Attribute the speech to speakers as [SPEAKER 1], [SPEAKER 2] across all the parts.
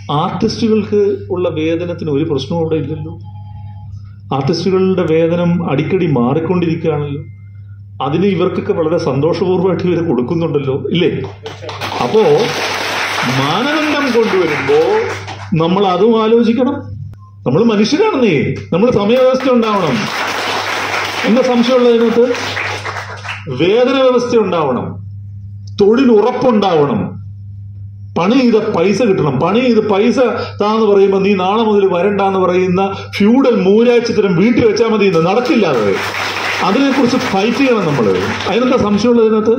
[SPEAKER 1] ആർട്ടിസ്റ്റുകൾക്ക് ഉള്ള വേതനത്തിന് ഒരു പ്രശ്നവും അവിടെ ഇല്ലല്ലോ ആർട്ടിസ്റ്റുകളുടെ വേതനം അടിക്കടി മാറിക്കൊണ്ടിരിക്കുകയാണല്ലോ അതിന് ഇവർക്കൊക്കെ വളരെ സന്തോഷപൂർവ്വമായിട്ട് ഇവർ കൊടുക്കുന്നുണ്ടല്ലോ ഇല്ലേ അപ്പോ മാനദണ്ഡം കൊണ്ടുവരുമ്പോ നമ്മൾ അതും ആലോചിക്കണം നമ്മൾ മനുഷ്യരാണെന്നേ നമ്മൾ സമയവ്യവസ്ഥ ഉണ്ടാവണം എന്താ സംശയമുള്ളത് ഇതിനകത്ത് വേതന വ്യവസ്ഥ ഉണ്ടാവണം തൊഴിൽ ഉറപ്പുണ്ടാവണം പണി ചെയ്ത പൈസ കിട്ടണം പണി ചെയ്ത് പൈസ താന്ന് പറയുമ്പോൾ നീ നാളെ മുതൽ വരണ്ടെന്ന് പറയുന്ന ഫ്യൂഡൽ മൂരാഴ്ചത്തരം വീട്ടിൽ വെച്ചാൽ മതി ഇന്ന് നടക്കില്ലാതെ അതിനെക്കുറിച്ച് ഫൈറ്റ് ചെയ്യണം നമ്മൾ അതിനെന്താ സംശയമുള്ളത് ഇതിനകത്ത്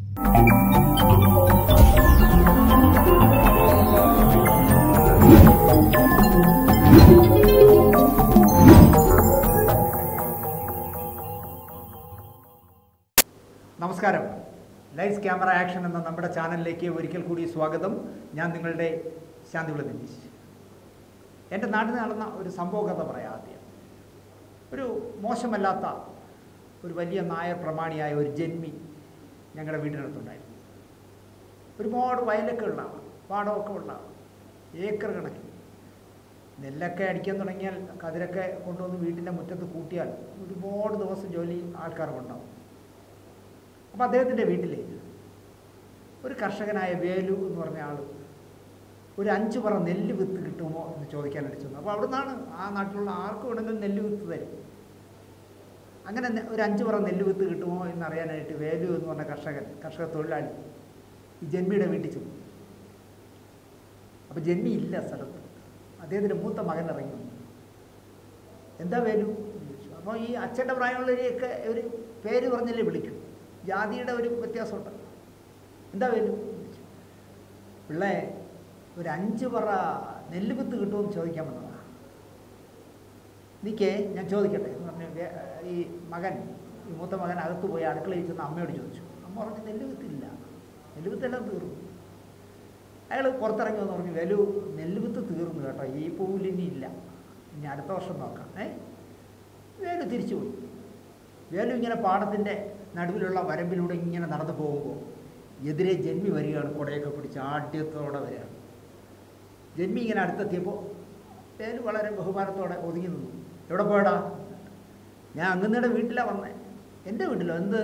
[SPEAKER 2] നമസ്കാരം ലൈസ് ക്യാമറ ആക്ഷൻ എന്ന നമ്മുടെ ചാനലിലേക്ക് ഒരിക്കൽ കൂടി സ്വാഗതം ഞാൻ നിങ്ങളുടെ ശാന്തിവിള ദിനേശ് എൻ്റെ നാട്ടിൽ നടന്ന ഒരു സംഭവ കഥ പറയാം ആദ്യം ഒരു മോശമല്ലാത്ത ഒരു വലിയ നായർ പ്രമാണിയായ ഒരു ജന്മി ഞങ്ങളുടെ വീടിനടുത്തുണ്ടായിരുന്നു ഒരുപാട് വയലൊക്കെ ഉള്ള ആളാണ് പാടമൊക്കെ ഉള്ള ആളാണ് ഏക്കർ കണക്കിന് നെല്ലൊക്കെ അടിക്കാൻ തുടങ്ങിയാൽ കതിരൊക്കെ കൊണ്ടുവന്ന് വീട്ടിൻ്റെ മുറ്റത്ത് കൂട്ടിയാൽ ഒരുപാട് ദിവസം ജോലി ആൾക്കാർക്കുണ്ടാവും അപ്പം അദ്ദേഹത്തിൻ്റെ വീട്ടിൽ ഒരു കർഷകനായ വേലു എന്ന് പറഞ്ഞ ആൾ ഒരു അഞ്ച് പറ നെല്ല് വിത്ത് കിട്ടുമോ എന്ന് ചോദിക്കാനായിട്ട് ചെന്നു അപ്പോൾ അവിടെ നിന്നാണ് ആ നാട്ടിലുള്ള ആർക്കും വേണമെങ്കിലും നെല്ല് വിത്ത് തരും അങ്ങനെ നെ- ഒരു അഞ്ച് പറ നെല്ല് വിത്ത് കിട്ടുമോ എന്നറിയാനായിട്ട് വേലു എന്ന് പറഞ്ഞ കർഷകൻ കർഷക തൊഴിലാളി ഈ ജന്മിയുടെ വീട്ടിൽ ചെന്നു അപ്പോൾ ജന്മി ഇല്ല സ്ഥലത്ത് അദ്ദേഹത്തിൻ്റെ മൂത്ത മകൻ ഇറങ്ങി വന്നു എന്താ വേലു എന്ന് ചോദിച്ചു അപ്പോൾ ഈ അച്ഛൻ്റെ പ്രായമുള്ളവരെയൊക്കെ ഒരു പേര് പറഞ്ഞല്ലേ വിളിക്കും ജാതിയുടെ ഒരു വ്യത്യാസമുണ്ട് എന്താ വേലു എന്ന് ചോദിച്ചു. പിള്ളേ ഒരു അഞ്ച് പറ നെല്ല് വിത്ത് കിട്ടുമെന്ന് ചോദിക്കാൻ വന്നതാ നിക്കേ ഞാൻ ചോദിക്കട്ടെ എന്ന് പറഞ്ഞു വേ- ഈ മകൻ ഈ മൂത്ത മകൻ അകത്ത് പോയി അടുക്കളയിൽ ചെന്ന് അമ്മയോട് ചോദിച്ചു അമ്മ പറഞ്ഞു നെല്ല് വിത്തില്ല നെല്ല് വിത്തെല്ലാം തീർന്നു അയാൾ പുറത്തിറങ്ങി വന്ന് പറഞ്ഞു വേലു നെല്ല് വിത്ത് തീർന്നു കേട്ടോ ഈ പൂവിൽ ഇനി ഇല്ല ഇനി അടുത്ത വർഷം നോക്കാം ഏ വേലു തിരിച്ചു പോയി വേലു ഇങ്ങനെ പാടത്തിൻ്റെ നടുവിലുള്ള വരമ്പിലൂടെ ഇങ്ങനെ നടന്നു പോകുമ്പോൾ എതിരെ ജന്മി വരികയാണ് കുടയൊക്കെ പിടിച്ച് ആദ്യത്തോടെ വരികയാണ് ജന്മി ഇങ്ങനെ അടുത്തെത്തിയപ്പോൾ വേലു വളരെ ബഹുമാനത്തോടെ ഒതുങ്ങി നിന്നു എവിടെ പോയടാ ഞാൻ അങ്ങന്നയുടെ വീട്ടിലാണ് വന്നേ എൻ്റെ വീട്ടിലോ എന്ത്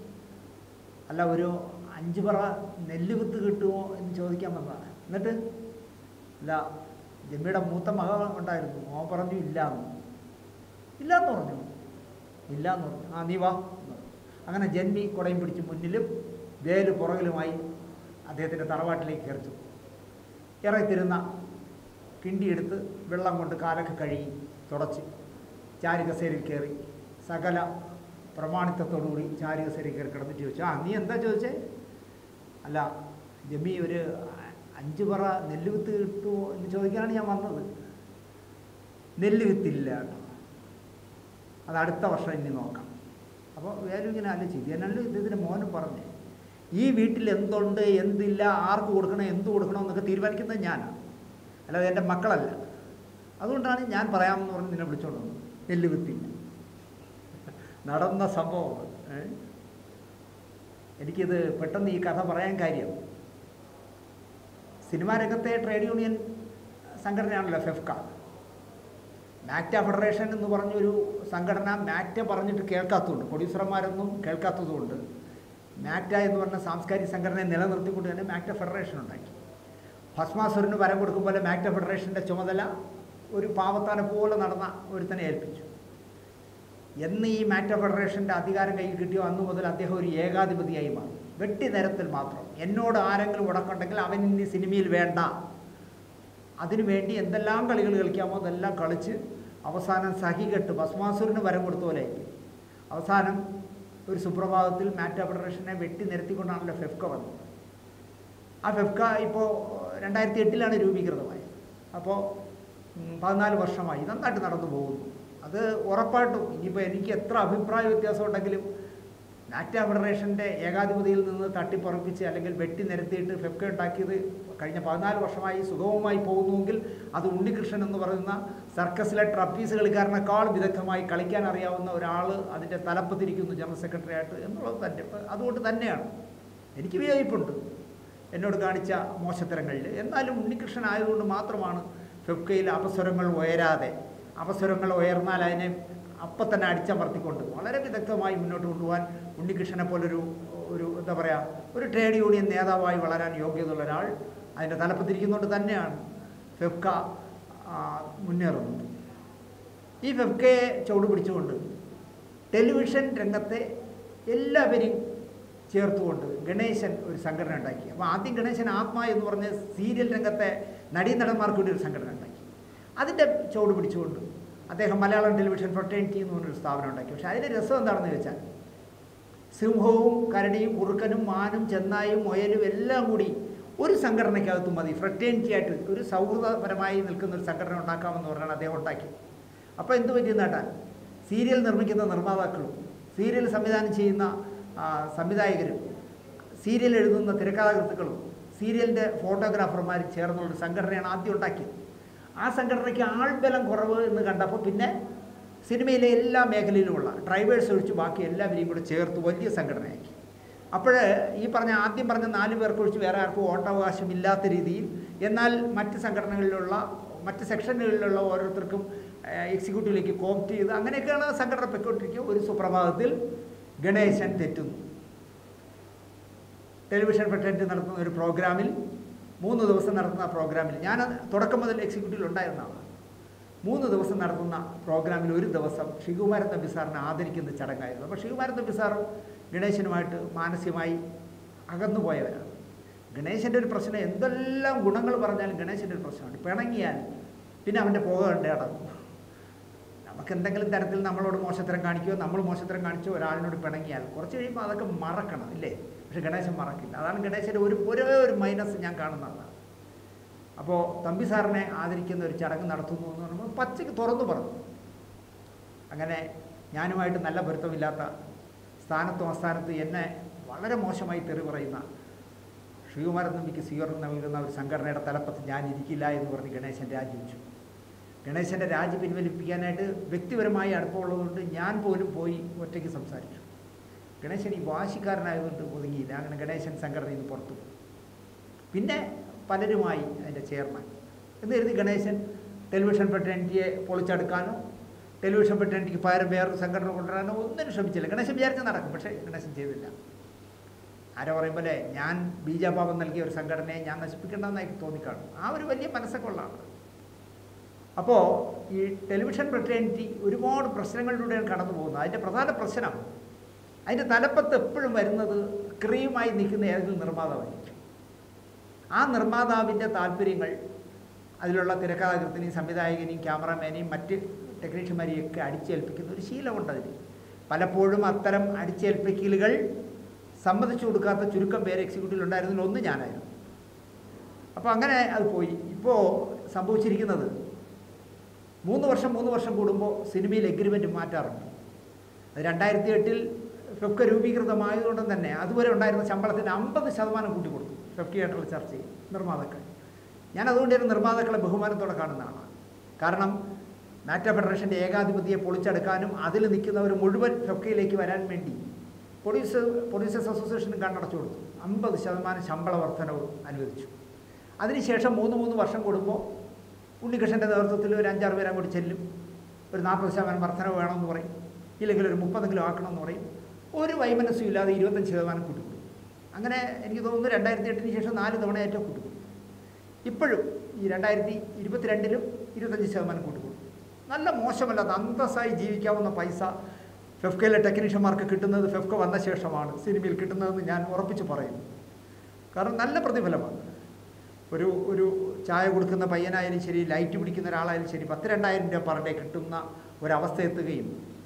[SPEAKER 2] അല്ല ഒരു അഞ്ച് പറ നെല്ല് വിത്ത് കിട്ടുമോ എന്ന് ചോദിക്കാൻ വന്നതാണ് എന്നിട്ട് ഇല്ല ജമ്മിയുടെ മൂത്ത മകൻ ഉണ്ടായിരുന്നു മോൻ പറഞ്ഞു ഇല്ലാന്ന് ഇല്ലാന്ന് പറഞ്ഞു ഇല്ലാന്ന് പറഞ്ഞു ആ നീ വാ എന്ന് പറഞ്ഞു. അങ്ങനെ ജന്മി കുടയും പിടിച്ച് മുന്നിലും വേല് പുറകിലുമായി അദ്ദേഹത്തിൻ്റെ തറവാട്ടിലേക്ക് കയറിച്ചു ഇറങ്ങിത്തിരുന്ന കിണ്ടിയെടുത്ത് വെള്ളം കൊണ്ട് കാലൊക്കെ കഴുകി തുടച്ച് ചാരുകസേരയിൽ കയറി സകല പ്രമാണിത്വത്തോടുകൂടി ചാരുകസേരയിൽ കയറി കിടന്നിട്ട് ചോദിച്ചു ആ നീ എന്താ ചോദിച്ചേ അല്ല ജമ്മി ഒരു അഞ്ച് പറ നെല്ല് വിത്ത് കിട്ടുമോ എന്ന് ചോദിക്കാനാണ് ഞാൻ വന്നത് നെല്ല് വിത്തില്ല കേട്ടോ അത് അടുത്ത വർഷം ഇനി നോക്കാം അപ്പോൾ വേലും ഇങ്ങനെ ആലോചിച്ചു ഇത് തന്നെയല്ലോ ഇതിൻ്റെ മോനും പറഞ്ഞേ ഈ വീട്ടിൽ എന്തുണ്ട് എന്തില്ല ആർക്ക് കൊടുക്കണം എന്ത് കൊടുക്കണം എന്നൊക്കെ തീരുമാനിക്കുന്നത് ഞാനാണ് അല്ലാതെ എൻ്റെ മക്കളല്ല അതുകൊണ്ടാണ് ഞാൻ പറയാമെന്ന് പറഞ്ഞ് നിന്നെ വിളിച്ചോണ്ട് വന്നത് നെല്ല് വിത്തില്ല നടന്ന സംഭവം ഏ? എനിക്കിത് പെട്ടെന്ന് ഈ കഥ പറയാൻ കാര്യം സിനിമാ രംഗത്തെ ട്രേഡ് യൂണിയൻ സംഘടനയാണല്ലോ ഫെഫ്ക മാക്റ്റ ഫെഡറേഷൻ എന്ന് പറഞ്ഞൊരു സംഘടന മാക്റ്റ പറഞ്ഞിട്ട് കേൾക്കാത്തതുകൊണ്ട് പ്രൊഡ്യൂസർമാരൊന്നും കേൾക്കാത്തതുകൊണ്ട് മാക്റ്റ എന്ന് പറഞ്ഞ സാംസ്കാരിക സംഘടനയെ നിലനിർത്തിക്കൊണ്ട് തന്നെ മാക്റ്റ ഫെഡറേഷൻ ഉണ്ടാക്കി ഭസ്മാസുരന് വരം കൊടുക്കും പോലെ മാക്റ്റ ഫെഡറേഷൻ്റെ ചുമതല ഒരു പാവത്താനെ പോലെ നടന്ന ഒരുത്തനെ ഏൽപ്പിച്ചു എന്ന് ഈ മാറ്റ ഫെഡറേഷൻ്റെ അധികാരം കയ്യിൽ കിട്ടിയോ അന്ന് മുതൽ അദ്ദേഹം ഒരു ഏകാധിപതിയായി മാറി വെട്ടി നിരത്തിൽ മാത്രം എന്നോട് ആരെങ്കിലും ഉടക്കുണ്ടെങ്കിൽ അവൻ ഇനി സിനിമയിൽ വേണ്ട അതിനുവേണ്ടി എന്തെല്ലാം കളികൾ കളിക്കാമോ അതെല്ലാം കളിച്ച് അവസാനം സഹികെട്ട് ഭസ്മാസുരന് വരം കൊടുത്ത പോലെ ആയിപ്പോയി. അവസാനം ഒരു സുപ്രഭാതത്തിൽ മാറ്റ ഫെഡറേഷനെ വെട്ടി നിരത്തിക്കൊണ്ടാണല്ലോ ഫെഫ്ക വന്നത് ആ ഫെഫ്ക ഇപ്പോൾ രണ്ടായിരത്തി എട്ടിലാണ് രൂപീകൃതമായത് അപ്പോൾ ഉം, പതിനാല് വർഷമായി നന്നായിട്ട് നടന്നു പോകുന്നു അത് ഉറപ്പായിട്ടും ഇനിയിപ്പോൾ എനിക്ക് എത്ര അഭിപ്രായ വ്യത്യാസം ഉണ്ടെങ്കിലും നാറ്റ ഫെഡറേഷൻ്റെ ഏകാധിപതിയിൽ നിന്ന് തട്ടിപ്പറപ്പിച്ച് അല്ലെങ്കിൽ വെട്ടി നിരത്തിയിട്ട് ഫെഫ്ക ഉണ്ടാക്കിയത് കഴിഞ്ഞ പതിനാല് വർഷമായി സുഗമമായി പോകുന്നുവെങ്കിൽ അത് ഉണ്ണികൃഷ്ണൻ എന്ന് പറയുന്ന സർക്കസിലെ ട്രപ്പീസ് കളിക്കാരനേക്കാൾ വിദഗ്ധമായി കളിക്കാൻ അറിയാവുന്ന ഒരാൾ അതിൻ്റെ തലപ്പത്തിരിക്കുന്നു ജനറൽ സെക്രട്ടറി ആയിട്ട് എന്നുള്ളത് തന്നെ അതുകൊണ്ട് തന്നെയാണ് എനിക്ക് വിയോജിപ്പുണ്ട് എന്നോട് കാണിച്ച മോശത്തരങ്ങളിൽ എന്നാലും ഉണ്ണികൃഷ്ണൻ ആയതുകൊണ്ട് മാത്രമാണ് ഫെഫ്കയിൽ അപസ്വരങ്ങൾ ഉയരാതെ അപസ്വരങ്ങൾ ഉയർന്നാൽ അതിനെ അപ്പം തന്നെ അടിച്ചമർത്തിക്കൊണ്ട് വളരെ വിദഗ്ധമായി മുന്നോട്ട് കൊണ്ടുപോകാൻ ഉണ്ണികൃഷ്ണനെ പോലൊരു ഒരു എന്താ പറയുക ഒരു ട്രേഡ് യൂണിയൻ നേതാവായി വളരാൻ യോഗ്യതയുള്ള ഒരാൾ അതിൻ്റെ തലപ്പത്തിരിക്കുന്നതുകൊണ്ട് തന്നെയാണ് ഫെഫ്ക ആ, മുന്നേറുന്നത് ഈ ഫെഫ്കയെ ചുവട് പിടിച്ചുകൊണ്ട് ടെലിവിഷൻ രംഗത്തെ എല്ലാവരെയും ചേർത്തുകൊണ്ട് ഗണേശൻ ഒരു സംഘടന ഉണ്ടാക്കി അപ്പോൾ ആദ്യം ഗണേശൻ ആത്മ എന്ന് പറഞ്ഞ സീരിയൽ രംഗത്തെ നടീനടന്മാർക്ക് വേണ്ടി ഒരു സംഘടന ഉണ്ടാക്കി അതിൻ്റെ ചുവട് പിടിച്ചുകൊണ്ട് അദ്ദേഹം മലയാളം ടെലിവിഷൻ ഫൊട്ടേണിറ്റി എന്ന് പറഞ്ഞൊരു സ്ഥാപനം ഉണ്ടാക്കി പക്ഷേ അതിൻ്റെ രസം എന്താണെന്ന് ചോദിച്ചാൽ സിംഹവും കരടിയും കുറുക്കനും മാനും ചെന്നായും മുയലും എല്ലാം കൂടി ഒരു സംഘടനയ്ക്കകത്ത് മതി ഫ്രട്ടേണിറ്റി ആയിട്ട് ഒരു സൗഹൃദപരമായി നിൽക്കുന്ന ഒരു സംഘടന ഉണ്ടാക്കാമെന്ന് പറഞ്ഞാണ് അദ്ദേഹം ഉണ്ടാക്കി അപ്പോൾ എന്ത് പറ്റി നേട്ടാൻ സീരിയൽ നിർമ്മിക്കുന്ന നിർമ്മാതാക്കളും സീരിയൽ സംവിധാനം ചെയ്യുന്ന ആ, സംവിധായകരും സീരിയൽ എഴുതുന്ന തിരക്കഥാകൃത്തുക്കളും സീരിയലിൻ്റെ ഫോട്ടോഗ്രാഫർമാരും ചേർന്നുള്ള സംഘടനയാണ് ആദ്യം ഉണ്ടാക്കിയത് ആ സംഘടനയ്ക്ക് ആൾബലം കുറവ് എന്ന് കണ്ടപ്പോൾ പിന്നെ സിനിമയിലെ എല്ലാ മേഖലയിലുമുള്ള ഡ്രൈവേഴ്സ് ഒഴിച്ച് ബാക്കി എല്ലാവരെയും കൂടെ ചേർത്ത് വലിയ സംഘടനയാക്കി അപ്പോൾ ഈ പറഞ്ഞ ആദ്യം പറഞ്ഞ നാല് പേർക്ക് ഒഴിച്ച് വേറെ ആർക്കും വോട്ടവകാശം ഇല്ലാത്ത രീതിയിൽ എന്നാൽ മറ്റ് സംഘടനകളിലുള്ള മറ്റ് സെക്ഷനുകളിലുള്ള ഓരോരുത്തർക്കും എക്സിക്യൂട്ടീവിലേക്ക് കോപ്റ്റ് ചെയ്ത് അങ്ങനെയൊക്കെയാണ് സംഘടന പൊയ്ക്കൊണ്ടിരിക്കുക ഒരു സുപ്രഭാതത്തിൽ ഗണേശൻ തെറ്റുന്നു ടെലിവിഷൻ ഫെറ്റേണിറ്റി നടത്തുന്ന ഒരു പ്രോഗ്രാമിൽ മൂന്ന് ദിവസം നടത്തുന്ന പ്രോഗ്രാമിൽ ഞാൻ തുടക്കം മുതൽ എക്സിക്യൂട്ടീവിൽ ഉണ്ടായിരുന്ന ആളാണ് മൂന്ന് ദിവസം നടത്തുന്ന പ്രോഗ്രാമിൽ ഒരു ദിവസം ശ്രീകുമാരൻ തമ്പി സാറിനെ ആദരിക്കുന്ന ചടങ്ങായിരുന്നു അപ്പോൾ ശ്രീകുമാരൻ തമ്പി സാറും ഗണേശനുമായിട്ട് മാനസികമായി അകന്നുപോയവരാണ് ഗണേശൻ്റെ ഒരു പ്രശ്നം എന്തെല്ലാം ഗുണങ്ങൾ പറഞ്ഞാലും ഗണേശൻ്റെ ഒരു പ്രശ്നമാണ് പിണങ്ങിയാൽ പിന്നെ അവൻ്റെ പുക കണ്ടേ അടങ്ങും നമുക്ക് എന്തെങ്കിലും തരത്തിൽ നമ്മളോട് മോശത്തരം കാണിക്കുകയോ നമ്മൾ മോശത്തരം കാണിച്ചോ ഒരാളിനോട് പിണങ്ങിയാൽ കുറച്ച് കഴിയുമ്പോൾ അതൊക്കെ മറക്കണം ഇല്ലേ പക്ഷെ ഗണേശൻ മറക്കില്ല അതാണ് ഗണേശൻ്റെ ഒരു ഒരേ ഒരു മൈനസ് ഞാൻ കാണുന്നതാണ് അപ്പോൾ തമ്പി സാറിനെ ആദരിക്കുന്ന ഒരു ചടങ്ങ് നടത്തുന്നു എന്ന് പറയുമ്പോൾ പച്ചയ്ക്ക് തുറന്നു പറഞ്ഞു അങ്ങനെ ഞാനുമായിട്ട് നല്ല പൊരുത്തമില്ലാത്ത സ്ഥാനത്തും അസ്ഥാനത്തും എന്നെ വളരെ മോശമായി തെറി പറയുന്ന ശ്രീകുമാരൻ നമ്പിക്ക് സ്വീകരണം നൽകുന്ന ഒരു സംഘടനയുടെ തലപ്പത്ത് ഞാൻ ഇരിക്കില്ല എന്ന് പറഞ്ഞ് ഗണേശൻ രാജിവെച്ചു ഗണേശൻ്റെ രാജി പിൻവലിപ്പിക്കാനായിട്ട് വ്യക്തിപരമായി അടുപ്പമുള്ളതുകൊണ്ട് ഞാൻ പോലും പോയി ഒറ്റയ്ക്ക് സംസാരിച്ചു ഗണേശൻ ഈ വാശിക്കാരനായതുകൊണ്ട് ഒതുങ്ങിയില്ല അങ്ങനെ ഗണേശൻ സംഘടനയിൽ നിന്ന് പുറത്തു പോയി. പിന്നെ പലരുമായി അതിൻ്റെ ചെയർമാൻ എന്ന് കരുതി ഗണേശൻ ടെലിവിഷൻ ഫെറ്റേണിറ്റിയെ പൊളിച്ചെടുക്കാനോ ടെലിവിഷൻ ഫെറ്റേണിറ്റിക്ക് പകരം വേറൊരു സംഘടന കൊണ്ടുവരാനോ ഒന്നിനും ശ്രമിച്ചില്ല ഗണേശൻ വിചാരിച്ച നടക്കും പക്ഷേ ഗണേശൻ ചെയ്തില്ല ആരോ പറയുമ്പോൾ ഞാൻ ബീജാപാപം നൽകിയ ഒരു സംഘടനയെ ഞാൻ നശിപ്പിക്കേണ്ടെന്നായി തോന്നിക്കാണും ആ ഒരു വലിയ മനസ്സൊക്കെ ഉള്ള ആളാണ് അപ്പോൾ ഈ ടെലിവിഷൻ ഫെറ്റേണിറ്റി ഒരുപാട് പ്രശ്നങ്ങളിലൂടെയാണ് കടന്നു പോകുന്നത് അതിൻ്റെ പ്രധാന പ്രശ്നം അതിൻ്റെ തലപ്പത്ത് എപ്പോഴും വരുന്നത് ക്രീമായി നിൽക്കുന്ന ഏതെങ്കിലും നിർമ്മാതാവായിരിക്കും ആ നിർമ്മാതാവിൻ്റെ താല്പര്യങ്ങൾ അതിലുള്ള തിരക്കഥാകൃത്തിനെയും സംവിധായകനെയും ക്യാമറാമാനെയും മറ്റ് ടെക്നീഷ്യന്മാരെയും ഒക്കെ അടിച്ചേൽപ്പിക്കുന്ന ഒരു ശീലമുണ്ട് അതിന് പലപ്പോഴും അത്തരം അടിച്ചേൽപ്പിക്കലുകൾ സമ്മതിച്ചു കൊടുക്കാത്ത ചുരുക്കം പേര് എക്സിക്യൂട്ടീവിൽ ഉണ്ടായിരുന്നതിൽ ഒന്ന് ഞാനായിരുന്നു അപ്പോൾ അങ്ങനെ അത് പോയി ഇപ്പോൾ സംഭവിച്ചിരിക്കുന്നത് മൂന്ന് വർഷം മൂന്ന് വർഷം കൂടുമ്പോൾ സിനിമയിൽ എഗ്രിമെൻറ്റ് മാറ്റാറുണ്ട് അത് രണ്ടായിരത്തി എട്ടിൽ ഫെഫ്ക രൂപീകൃതമായതുകൊണ്ട് തന്നെ അതുവരെ ഉണ്ടായിരുന്ന ശമ്പളത്തിന് അമ്പത് ശതമാനം കൂട്ടി കൊടുത്തു ഫെഫ്കയായിട്ടുള്ള ചർച്ചയിൽ നിർമ്മാതാക്കൾ ഞാൻ അതുകൊണ്ട് തന്നെ നിർമ്മാതാക്കളെ ബഹുമാനത്തോടെ കാണുന്ന ആളാണ് കാരണം നാറ്റ ഫെഡറേഷൻ്റെ ഏകാധിപതിയെ പൊളിച്ചെടുക്കാനും അതിൽ നിൽക്കുന്നവർ മുഴുവൻ ഫെഫ്കയിലേക്ക് വരാൻ വേണ്ടി പ്രൊഡ്യൂസർ പ്രൊഡ്യൂസേഴ്സ് അസോസിയേഷനും കണ്ണടച്ചു കൊടുത്തു അമ്പത് ശതമാനം ശമ്പള വർധനവ് അനുവദിച്ചു അതിനുശേഷം മൂന്ന് മൂന്ന് വർഷം കൂടുമ്പോൾ ഉണ്ണികൃഷ്ണൻ്റെ നേതൃത്വത്തിൽ ഒരു അഞ്ചാറ് പേരെ അങ്ങോട്ട് ചെല്ലും ഒരു നാൽപ്പത് ശതമാനം വർധനവ് വേണമെന്ന് പറയും ഇല്ലെങ്കിൽ ഒരു മുപ്പതെങ്കിലും ആക്കണമെന്ന് പറയും ഒരു വൈമനസ്സും ഇല്ലാതെ ഇരുപത്തഞ്ച് ശതമാനം കൂട്ടിക്കൊടുക്കും അങ്ങനെ എനിക്ക് തോന്നുന്നു രണ്ടായിരത്തി എട്ടിന് ശേഷം നാല് തവണ ഏറ്റവും കൂട്ടിക്കൊടുക്കും ഇപ്പോഴും ഈ രണ്ടായിരത്തി ഇരുപത്തിരണ്ടിലും ഇരുപത്തഞ്ച് ശതമാനം കൂട്ടിക്കൊടുക്കും നല്ല മോശമല്ലാത്ത അന്തസ്സായി ജീവിക്കാവുന്ന പൈസ ഫെഫ്കയിലെ ടെക്നീഷ്യന്മാർക്ക് കിട്ടുന്നത് ഫെഫ്ക വന്ന ശേഷമാണ് സിനിമയിൽ കിട്ടുന്നതെന്ന് ഞാൻ ഉറപ്പിച്ച് പറയുന്നു കാരണം നല്ല പ്രതിഫലമാണ് ഒരു ഒരു ചായ കൊടുക്കുന്ന പയ്യനായാലും ശരി ലൈറ്റ് പിടിക്കുന്ന ഒരാളായാലും ശരി പത്ത് രണ്ടായിരം രൂപ പെർ ഡേ കിട്ടുന്ന ഒരവസ്ഥ എത്തുകയും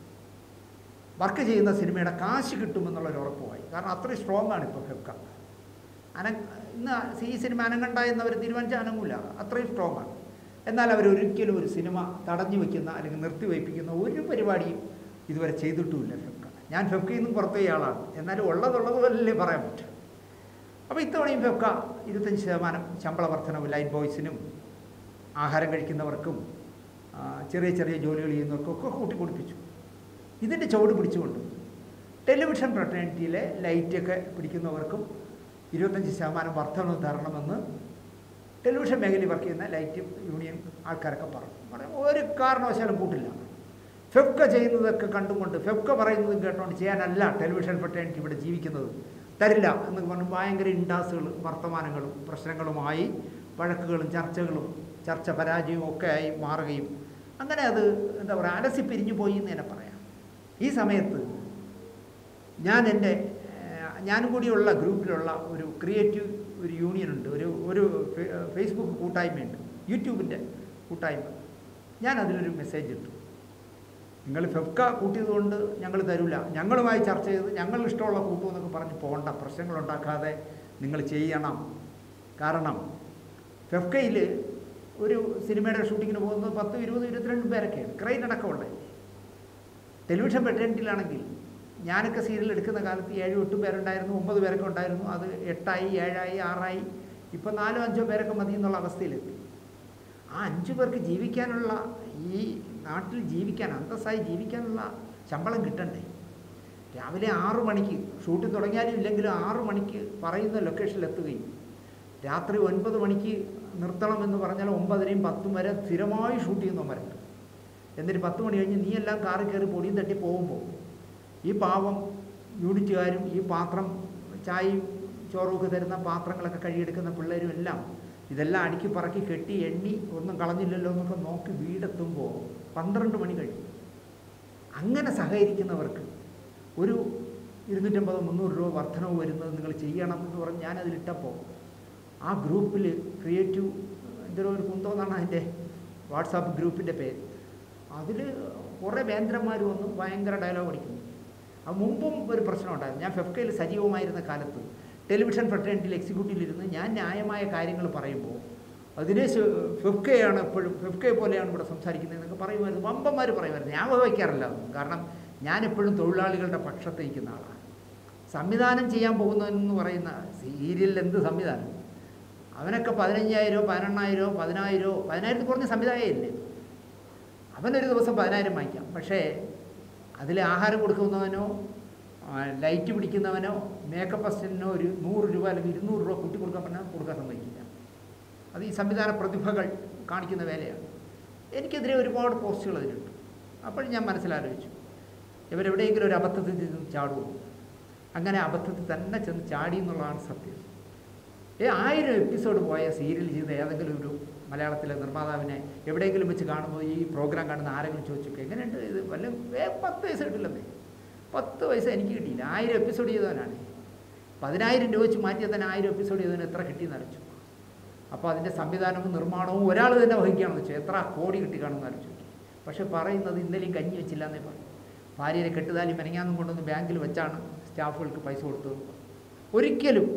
[SPEAKER 2] വർക്ക് ചെയ്യുന്ന സിനിമയുടെ കാശ് കിട്ടുമെന്നുള്ളൊരു ഉറപ്പുമായി കാരണം അത്രയും സ്ട്രോങ് ആണ് ഇപ്പോൾ ഫെഫ്ക അന ഇന്ന് ഈ സിനിമ അനങ്ങണ്ട എന്നവർ തീരുമാനിച്ച അനങ്ങൂല അത്രയും സ്ട്രോങ് ആണ് എന്നാൽ അവർ ഒരിക്കലും ഒരു സിനിമ തടഞ്ഞു വയ്ക്കുന്ന അല്ലെങ്കിൽ നിർത്തിവയ്പ്പിക്കുന്ന ഒരു പരിപാടിയും ഇതുവരെ ചെയ്തിട്ടുമില്ല ഫെഫ്ക ഞാൻ ഫെഫ്കയിൽ നിന്നും പുറത്തുപോയ ആളാണ് എന്നാലും ഉള്ളതുള്ളതുപോലല്ലേ പറയാൻ പറ്റും അപ്പോൾ ഇത്തവണയും ഫെഫ്ക ഇരുപത്തഞ്ച് ശതമാനം ശമ്പള വർധനവ് ലൈറ്റ് ബോയ്സിനും ആഹാരം കഴിക്കുന്നവർക്കും ആ, ചെറിയ ചെറിയ ജോലികൾ ചെയ്യുന്നവർക്കും ഒക്കെ കൂട്ടിക്കൊടുപ്പിച്ചു ഇതിൻ്റെ ചുവട് പിടിച്ചുകൊണ്ട് ടെലിവിഷൻ ഫ്രട്ടേണിറ്റിയിലെ ലൈറ്റൊക്കെ പിടിക്കുന്നവർക്കും ഇരുപത്തഞ്ച് ശതമാനം വർധന തരണമെന്ന് ടെലിവിഷൻ മേഖലയിൽ വർക്ക് ചെയ്യുന്ന ലൈറ്റ് യൂണിയൻ ആൾക്കാരൊക്കെ പറഞ്ഞു പറഞ്ഞു ഒരു കാരണവശാലും കൂട്ടില്ല ഫെഫ്ക ചെയ്യുന്നതൊക്കെ കണ്ടുകൊണ്ട് ഫെഫ്ക പറയുന്നതും കേട്ടോണ്ട് ചെയ്യാനല്ല ടെലിവിഷൻ ഫെറ്റേണിറ്റി ഇവിടെ ജീവിക്കുന്നത് തരില്ല എന്ന് പറഞ്ഞ് ഭയങ്കര ഇൻഡാസുകൾ വർത്തമാനങ്ങളും പ്രശ്നങ്ങളുമായി വഴക്കുകളും ചർച്ചകളും ചർച്ച പരാജയവും ഒക്കെ ആയി മാറുകയും അങ്ങനെ അത് എന്താ പറയുക അലസി പിരിഞ്ഞു പോയി എന്ന് തന്നെ പറയാം ഈ സമയത്ത് ഞാൻ എൻ്റെ ഏഹ്, ഞാനും കൂടിയുള്ള ഗ്രൂപ്പിലുള്ള ഒരു ക്രിയേറ്റീവ് ഒരു യൂണിയൻ ഉണ്ട് ഒരു ഒരു ഫെ- ഫേസ്ബുക്ക് കൂട്ടായ്മയുണ്ട് യൂട്യൂബിൻ്റെ കൂട്ടായ്മ ഞാൻ അതിലൊരു മെസ്സേജ് ഇട്ടു നിങ്ങൾ ഫെഫ്ക കൂട്ടിയതുകൊണ്ട് ഞങ്ങൾ തരില്ല ഞങ്ങളുമായി ചർച്ച ചെയ്ത് ഞങ്ങൾ ഇഷ്ടമുള്ള കൂട്ടു എന്നൊക്കെ പറഞ്ഞ് പോകണ്ട പ്രശ്നങ്ങൾ ഉണ്ടാക്കാതെ നിങ്ങൾ ചെയ്യണം കാരണം ഫെഫ്കയിൽ ഒരു സിനിമയുടെ ഷൂട്ടിങ്ങിന് പോകുന്നത് പത്ത് ഇരുപത് ഇരുപത്തിരണ്ട് പേരൊക്കെയാണ് ക്രൈൻ അടക്കമുണ്ട് ടെലിവിഷൻ പെട്ടൻറ്റിലാണെങ്കിൽ ഞാനൊക്കെ സീരിയൽ എടുക്കുന്ന കാലത്ത് ഏഴ് എട്ട് പേരുണ്ടായിരുന്നു ഒമ്പത് പേരൊക്കെ ഉണ്ടായിരുന്നു അത് എട്ടായി ഏഴായി ആറായി ഇപ്പം നാലോ അഞ്ചോ പേരൊക്കെ മതി എന്നുള്ള അവസ്ഥയിലെത്തി ആ അഞ്ചു പേർക്ക് ജീവിക്കാനുള്ള ഈ നാട്ടിൽ ജീവിക്കാൻ അന്തസ്സായി ജീവിക്കാനുള്ള ശമ്പളം കിട്ടണ്ടേ രാവിലെ ആറു മണിക്ക് ഷൂട്ടിംഗ് തുടങ്ങിയാലും ഇല്ലെങ്കിലും ആറു മണിക്ക് പറയുന്ന ലൊക്കേഷനിലെത്തുകയും രാത്രി ഒൻപത് മണിക്ക് നിർത്തണം എന്ന് പറഞ്ഞാൽ ഒമ്പതരയും പത്തും വരെ സ്ഥിരമായി ഷൂട്ട് ചെയ്യുന്നവരുണ്ട് എന്നിട്ട് പത്ത് മണി കഴിഞ്ഞ് നീ എല്ലാം കാറിൽ കയറി പൊടിയും തട്ടി പോകുമ്പോൾ ഈ പാവം യൂണിറ്റുകാരും ഈ പാത്രം ചായയും ചോറുമൊക്കെ തരുന്ന പാത്രങ്ങളൊക്കെ കഴുകിയെടുക്കുന്ന പിള്ളേരും എല്ലാം ഇതെല്ലാം അടുക്കി പറക്കി കെട്ടി എണ്ണി ഒന്നും കളഞ്ഞില്ലല്ലോ എന്നൊക്കെ നോക്കി വീടെത്തുമ്പോൾ പന്ത്രണ്ട് മണി കഴിയും അങ്ങനെ സഹകരിക്കുന്നവർക്ക് ഒരു ഇരുന്നൂറ്റമ്പത് മുന്നൂറ് രൂപ വർധനവ് വരുന്നത് നിങ്ങൾ ചെയ്യണം എന്ന് പറഞ്ഞ് ഞാനതിലിട്ടപ്പോൾ ആ ഗ്രൂപ്പിൽ ക്രിയേറ്റീവ് എന്തോ ഒരു കുന്തം എന്നാണ് അതിൻ്റെ വാട്സാപ്പ് ഗ്രൂപ്പിൻ്റെ പേര് അതിൽ കുറേ വേന്ദ്രന്മാർ വന്ന് ഭയങ്കര ഡയലോഗ് അടിക്കുന്നു അത് മുമ്പും ഒരു പ്രശ്നം ഉണ്ടായിരുന്നു ഞാൻ ഫെഫ്കയിൽ സജീവമായിരുന്ന കാലത്ത് ടെലിവിഷൻ ഫെറ്റേണിറ്റിയിൽ എക്സിക്യൂട്ടീവിലിരുന്ന് ഞാൻ ന്യായമായ കാര്യങ്ങൾ പറയുമ്പോൾ അതിനെ ശ- ഫെഫ്കയാണ് എപ്പോഴും ഫെഫ്കയെ പോലെയാണ് ഇവിടെ സംസാരിക്കുന്നത് എന്നൊക്കെ പറയുമായിരുന്നു വമ്പന്മാർ പറയുമായിരുന്നു ഞാൻ വഹിക്കാറില്ല അതൊന്നും കാരണം ഞാൻ എപ്പോഴും തൊഴിലാളികളുടെ പക്ഷത്ത് നിൽക്കുന്ന ആളാണ് സംവിധാനം ചെയ്യാൻ പോകുന്നതെന്ന് പറയുന്ന സീരിയലിൽ എന്ത് സംവിധാനം അവനൊക്കെ പതിനഞ്ചായിരോ പതിനെണ്ണായിരോ പതിനായിരോ പതിനായിരത്തിൽ കുറഞ്ഞ സംവിധായകമില്ലേ അവനൊരു ദിവസം പതിനായിരം വാങ്ങിക്കാം പക്ഷേ അതിൽ ആഹാരം കൊടുക്കുന്നവനോ ആ, ലൈറ്റ് പിടിക്കുന്നവനോ മേക്കപ്പ് അസിസ്റ്റൻറ്റിനോ ഒരു നൂറ് രൂപ അല്ലെങ്കിൽ ഇരുന്നൂറ് രൂപ കൂട്ടി കൊടുക്കാൻ പറഞ്ഞാൽ കൊടുക്കാൻ സമ്മതിക്കില്ല അത് ഈ സംവിധാന പ്രതിഭകൾ കാണിക്കുന്ന വേലയാണ് എനിക്കെതിരെ ഒരുപാട് പോസ്റ്റുകൾ അതിലുണ്ട് അപ്പോൾ ഞാൻ മനസ്സിലാലോചിച്ചു ഇവരെവിടെയെങ്കിലും ഒരു അബദ്ധത്തിൽ ചെന്ന് ചാടുമോ അങ്ങനെ അബദ്ധത്തിൽ തന്നെ ചെന്ന് ചാടി എന്നുള്ളതാണ് സത്യം ഏ ആയിരം എപ്പിസോഡ് പോയ സീരിയൽ ചെയ്ത ഏതെങ്കിലും ഒരു മലയാളത്തിലെ നിർമ്മാതാവിനെ എവിടെയെങ്കിലും വെച്ച് കാണുമ്പോൾ ഈ പ്രോഗ്രാം കാണുന്ന ആരെങ്കിലും ചോദിച്ചു എങ്ങനെയുണ്ട് ഇത് വല്ല വേ പത്ത് പൈസ കിട്ടില്ലെന്നേ പത്ത് പൈസ എനിക്ക് കിട്ടിയില്ല ആയിരം എപ്പിസോഡ് ചെയ്തവനാണ് പതിനായിരം രൂപ വെച്ച് മാറ്റിയാൽ തന്നെ ആയിരം എപ്പിസോഡ് ചെയ്തവന് എത്ര കിട്ടിയെന്ന് അരച്ചു അപ്പോൾ അതിൻ്റെ സംവിധാനവും നിർമ്മാണവും ഒരാൾ തന്നെ വഹിക്കുകയാണെന്ന് വെച്ചാൽ എത്ര കോടി കിട്ടി കാണുമെന്ന് അരച്ചു പക്ഷെ പറയുന്നത് ഇന്നലെയും കഞ്ഞി വെച്ചില്ല എന്നേ പറയും ഭാര്യയെ കെട്ടുതാലി മെനങ്ങാന്നും കൊണ്ടുവന്ന് ബാങ്കിൽ വെച്ചാണ് സ്റ്റാഫുകൾക്ക് പൈസ കൊടുത്തത് ഒരിക്കലും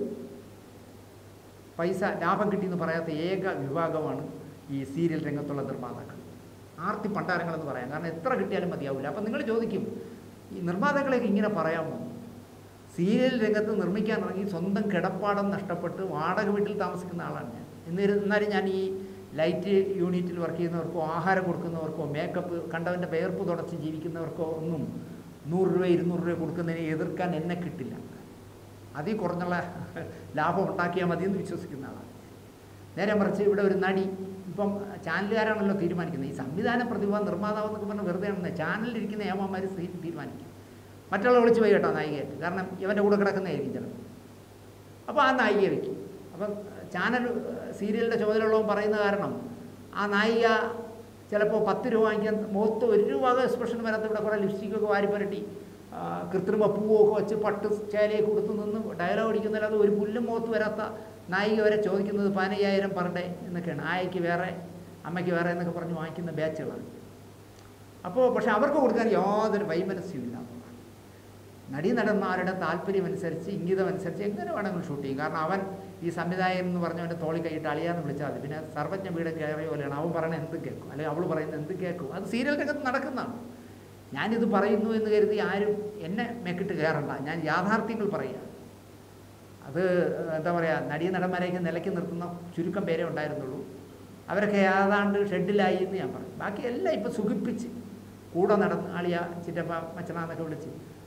[SPEAKER 2] പൈസ ലാഭം കിട്ടിയെന്ന് പറയാത്ത ഏക വിഭാഗമാണ് ഈ സീരിയൽ രംഗത്തുള്ള നിർമ്മാതാക്കൾ ആർത്തി പണ്ടാരങ്ങളെന്ന് പറയാം കാരണം എത്ര കിട്ടിയാലും മതിയാവില്ല അപ്പം നിങ്ങൾ ചോദിക്കും ഈ നിർമ്മാതാക്കളെയൊക്കെ ഇങ്ങനെ പറയാമോ സീരിയൽ രംഗത്ത് നിർമ്മിക്കാൻ ഇറങ്ങി സ്വന്തം കിടപ്പാടം നഷ്ടപ്പെട്ട് വാടക വീട്ടിൽ താമസിക്കുന്ന ആളാണ് ഞാൻ എന്നിരുന്നാലും എന്നാലും ഞാൻ ഈ ലൈറ്റ് യൂണിറ്റിൽ വർക്ക് ചെയ്യുന്നവർക്കോ ആഹാരം കൊടുക്കുന്നവർക്കോ മേക്കപ്പ് കണ്ടവൻ്റെ വേർപ്പ് തുടച്ച് ജീവിക്കുന്നവർക്കോ ഒന്നും നൂറ് രൂപ ഇരുന്നൂറ് രൂപ കൊടുക്കുന്നതിനെ എതിർക്കാൻ എന്നെ കിട്ടില്ല അതിൽ കുറഞ്ഞുള്ള ലാഭം ഉണ്ടാക്കിയാൽ മതി എന്ന് വിശ്വസിക്കുന്ന ആളാണ് നേരെ മറിച്ച് ഇവിടെ ഒരു നടി ഇപ്പം ചാനലുകാരാണല്ലോ തീരുമാനിക്കുന്നത് ഈ സംവിധാന പ്രതിഭ നിർമ്മാതാവ് എന്നൊക്കെ പറഞ്ഞാൽ വെറുതെ ആണെന്ന് ചാനലിലിരിക്കുന്ന ഏമാന്മാർ തീരുമാനിക്കും മറ്റുള്ള വിളിച്ച് പോയി കേട്ടോ നായികയായിട്ട് കാരണം ഇവൻ്റെ കൂടെ കിടക്കുന്നതായിരിക്കും ചിലപ്പോൾ അപ്പോൾ ആ നായികയെ വയ്ക്കും അപ്പം ചാനൽ സീരിയലിൻ്റെ ചുമതലയുള്ളവൻ പറയുന്ന കാരണം ആ നായിക ചിലപ്പോൾ പത്ത് രൂപ വാങ്ങിക്കാൻ മുഖത്ത് ഒരു രൂപ എക്സ്പ്രഷൻ വരാത്ത ഇവിടെ കുറേ ലിപ്സ്റ്റിക്കൊക്കെ വാരി പുരട്ടി ആ, കൃത്രിമ പൂവൊക്കെ വെച്ച് പട്ട് ചേലയൊക്കെ കൊടുത്ത് നിന്ന് ഡയലോഗ് അടിക്കുന്നതിലത് ഒരു പുല്ലും മുഖത്ത് വരാത്ത നായിക വരെ ചോദിക്കുന്നത് പതിനയ്യായിരം പെർ ഡേ എന്നൊക്കെയാണ് ആയയ്ക്ക് വേറെ അമ്മയ്ക്ക് വേറെ എന്നൊക്കെ പറഞ്ഞ് വാങ്ങിക്കുന്ന ബാച്ചുകളാണ് അപ്പോൾ പക്ഷെ അവർക്ക് കൊടുക്കാൻ യാതൊരു വൈമനസ്യവും ഇല്ല നടി നടന്മാരുടെ താല്പര്യം അനുസരിച്ച് ഇംഗിതം അനുസരിച്ച് എങ്ങനെ വേണമെങ്കിലും ഷൂട്ട് ചെയ്യും കാരണം അവൻ ഈ സംവിധായകൻ എന്ന് പറഞ്ഞവൻ്റെ തോളി കൈയിട്ട് അളിയാന്ന് വിളിച്ചാൽ മതി പിന്നെ സർവജ്ഞ വീട് കയറിയ പോലെയാണ് അവൻ പറയുന്നത് എന്ത് കേൾക്കും അല്ലെങ്കിൽ അവൾ പറയുന്നത് എന്ത് കേൾക്കും അത് സീരിയൽ രംഗത്ത് നടക്കുന്നതാണ് ഞാനിത് പറയുന്നു എന്ന് കരുതി ആരും എന്നെ മെക്കിട്ട് കയറണ്ട ഞാൻ യാഥാർത്ഥ്യങ്ങൾ പറയുക അത് എന്താ പറയുക നടീ നടന്മാരെയൊക്കെ നിലയ്ക്ക് നിർത്തുന്ന ചുരുക്കം പേരേ ഉണ്ടായിരുന്നുള്ളൂ അവരൊക്കെ ഏതാണ്ട് ഷെഡിലായി എന്ന് ഞാൻ പറയും ബാക്കി എല്ലാം ഇപ്പം സുഖിപ്പിച്ച് കൂടെ നടന്ന് ആളിയ ചിറ്റപ്പ മച്ചനാന്നൊക്കെ വിളിച്ച്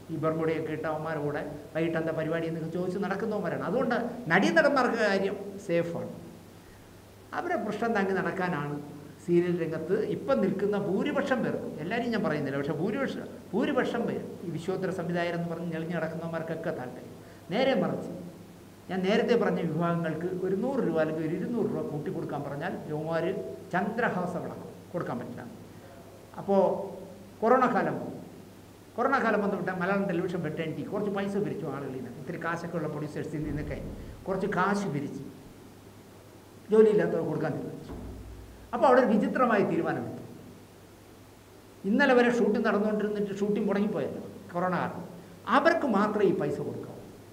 [SPEAKER 2] ഈ ബർമുടയൊക്കെ ഇട്ട അവന്മാരുടെ കൂടെ വൈകിട്ട് എന്താ പരിപാടി എന്നൊക്കെ ചോദിച്ച് നടക്കുന്നവന്മാരാണ് അതുകൊണ്ട് നടീനടന്മാർക്ക് കാര്യം സേഫാണ് അവരെ പ്രശ്നം താങ്ങി നടക്കാനാണ് സീരിയൽ രംഗത്ത് ഇപ്പം നിൽക്കുന്ന ഭൂരിപക്ഷം പേർക്കും എല്ലാവരും ഞാൻ പറയുന്നില്ല പക്ഷേ ഭൂരിപക്ഷം ഭൂരിപക്ഷം പേര് ഈ വിശ്വോത്തര സംവിധായകർ എന്ന് പറഞ്ഞ് ഞെളിഞ്ഞ് നടക്കുന്നവന്മാർക്കൊക്കെ താല്പര്യം നേരെ മറിച്ച് ഞാൻ നേരത്തെ പറഞ്ഞ വിഭാഗങ്ങൾക്ക് ഒരു നൂറ് രൂപ അല്ലെങ്കിൽ ഒരു ഇരുന്നൂറ് രൂപ കൂട്ടി കൊടുക്കാൻ പറഞ്ഞാൽ യുവമാർ ചന്ദ്രഹാസ വിളക്കും കൊടുക്കാൻ പറ്റില്ല അപ്പോൾ കൊറോണ കാലം വന്നു. കൊറോണ കാലം വന്നു വിട്ടാൽ മലയാളം ടെലിവിഷൻ വെട്ടേണ്ടി കുറച്ച് പൈസ പിരിച്ചു ആളുകളിൽ നിന്ന് ഇത്തിരി കാശൊക്കെ ഉള്ള പ്രൊഡ്യൂസേഴ്സിൽ നിന്നൊക്കെ കുറച്ച് കാശ് പിരിച്ച് ജോലിയില്ലാത്തവർ കൊടുക്കാൻ തീരുമാനിച്ചു അപ്പോൾ അവിടെ ഒരു വിചിത്രമായ തീരുമാനമെടുത്തു ഇന്നലെ വരെ ഷൂട്ടിംഗ് നടന്നുകൊണ്ടിരുന്നിട്ട് ഷൂട്ടിംഗ് മുടങ്ങിപ്പോയല്ലോ കൊറോണ കാരണം അവർക്ക് മാത്രമേ ഈ പൈസ കൊടുക്കാവൂ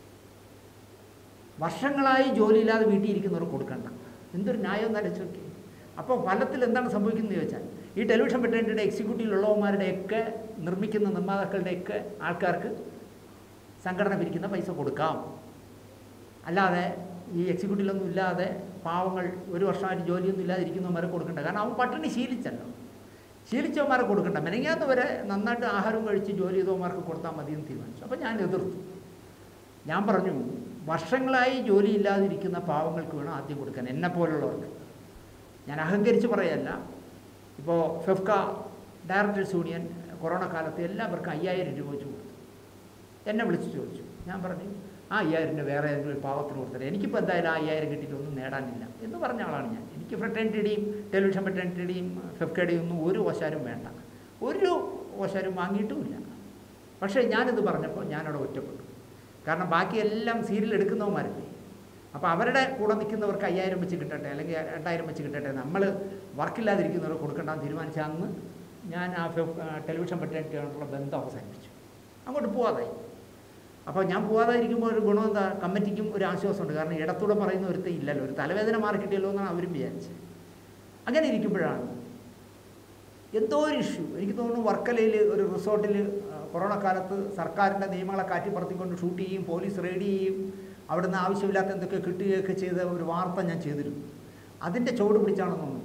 [SPEAKER 2] വർഷങ്ങളായി ജോലിയില്ലാതെ വീട്ടിൽ ഇരിക്കുന്നവർ കൊടുക്കണ്ട എന്തൊരു ന്യായം നരച്ചു നോക്കി അപ്പോൾ ഫലത്തിൽ എന്താണ് സംഭവിക്കുന്നത് ചോദിച്ചാൽ ഈ ടെലിവിഷൻ പെട്ടേൻ്റെ എക്സിക്യൂട്ടീവിലുള്ളവന്മാരുടെയൊക്കെ നിർമ്മിക്കുന്ന നിർമ്മാതാക്കളുടെയൊക്കെ ആൾക്കാർക്ക് സംഘടന പിരിക്കുന്ന പൈസ കൊടുക്കാം അല്ലാതെ ഈ എക്സിക്യൂട്ടീവിലൊന്നും ഇല്ലാതെ പാവങ്ങൾ ഒരു വർഷമായിട്ട് ജോലിയൊന്നും ഇല്ലാതെ ഇരിക്കുന്നവന്മാരെ കൊടുക്കണ്ട കാരണം അവൻ പട്ടിണി ശീലിച്ചല്ലോ ശീലിച്ചവന്മാരെ കൊടുക്കണ്ട മെനങ്ങാന്ന് വരെ നന്നായിട്ട് ആഹാരം കഴിച്ച് ജോലി ചെയ്തവന്മാർക്ക് കൊടുത്താൽ മതി എന്ന് തീരുമാനിച്ചു അപ്പോൾ ഞാൻ എതിർത്തു ഞാൻ പറഞ്ഞു വർഷങ്ങളായി ജോലി ഇല്ലാതിരിക്കുന്ന പാവങ്ങൾക്ക് വേണം ആദ്യം കൊടുക്കാൻ എന്നെ പോലുള്ളവർക്ക് ഞാൻ അഹങ്കരിച്ച് പറയല്ല ഇപ്പോൾ ഫെഫ്ക ഡയറക്ടേഴ്സ് യൂണിയൻ കൊറോണ കാലത്ത് എല്ലാവർക്കും അയ്യായിരം രൂപ വെച്ച് കൊടുത്തു എന്നെ വിളിച്ച് ചോദിച്ചു ഞാൻ പറഞ്ഞു ആ അയ്യായിരം രൂപ വേറെ ഏതെങ്കിലും ഒരു പാവത്തിന് കൊടുത്തത് എനിക്കിപ്പോൾ എന്തായാലും ആ അയ്യായിരം കിട്ടിയിട്ടൊന്നും നേടാനില്ല എന്ന് പറഞ്ഞ ആളാണ് ഞാൻ എനിക്ക് ഫ്രട്ടേണിറ്റിയുടെയും ടെലിവിഷൻ ഫ്രട്ടേണിറ്റിയുടെയും ഫെഫ്കയുടെയും ഒന്നും ഒരു ഓശാരും വേണ്ട ഒരു ഓശാരും വാങ്ങിയിട്ടുമില്ല പക്ഷേ ഞാനിത് പറഞ്ഞപ്പോൾ ഞാനവിടെ ഒറ്റപ്പെട്ടു കാരണം ബാക്കിയെല്ലാം സീരിയൽ എടുക്കുന്നവന്മാരല്ലേ അപ്പോൾ അവരുടെ കൂടെ നിൽക്കുന്നവർക്ക് അയ്യായിരം വെച്ച് കിട്ടട്ടെ അല്ലെങ്കിൽ രണ്ടായിരം വെച്ച് കിട്ടട്ടെ നമ്മൾ വർക്കില്ലാതിരിക്കുന്നവർ കൊടുക്കണ്ടെന്ന് തീരുമാനിച്ച അന്ന് ഞാൻ ആ ഫെഫ് ടെലിവിഷൻ പറ്റായിട്ടുള്ള ബന്ധം അവസാനിപ്പിച്ചു അങ്ങോട്ട് പോവാതായി അപ്പോൾ ഞാൻ പോവാതായിരിക്കുമ്പോൾ ഒരു ഗുണം എന്താ കമ്മിറ്റിക്കും ഒരു ആശ്വാസമുണ്ട് കാരണം ഇടത്തൂടെ പറയുന്ന ഒരുത്തം ഇല്ലല്ലോ ഒരു തലവേദന മാറി കിട്ടിയല്ലോ എന്നാണ് അവരും വിചാരിച്ചത് അങ്ങനെ ഇരിക്കുമ്പോഴാണ് എന്തോ ഒരു ഇഷ്യൂ എനിക്ക് തോന്നുന്നു വർക്കലയിൽ ഒരു റിസോർട്ടിൽ കൊറോണ കാലത്ത് സർക്കാരിൻ്റെ നിയമങ്ങളെ കാറ്റിപ്പറത്തിക്കൊണ്ട് ഷൂട്ട് ചെയ്യും പോലീസ് റെയ്ഡ് ചെയ്യും അവിടുന്ന് ആവശ്യമില്ലാത്ത എന്തൊക്കെ കിട്ടുകയൊക്കെ ചെയ്ത ഒരു വാർത്ത ഞാൻ ചെയ്തിരുന്നു അതിൻ്റെ ചുവട് പിടിച്ചാണെന്ന് തോന്നുന്നു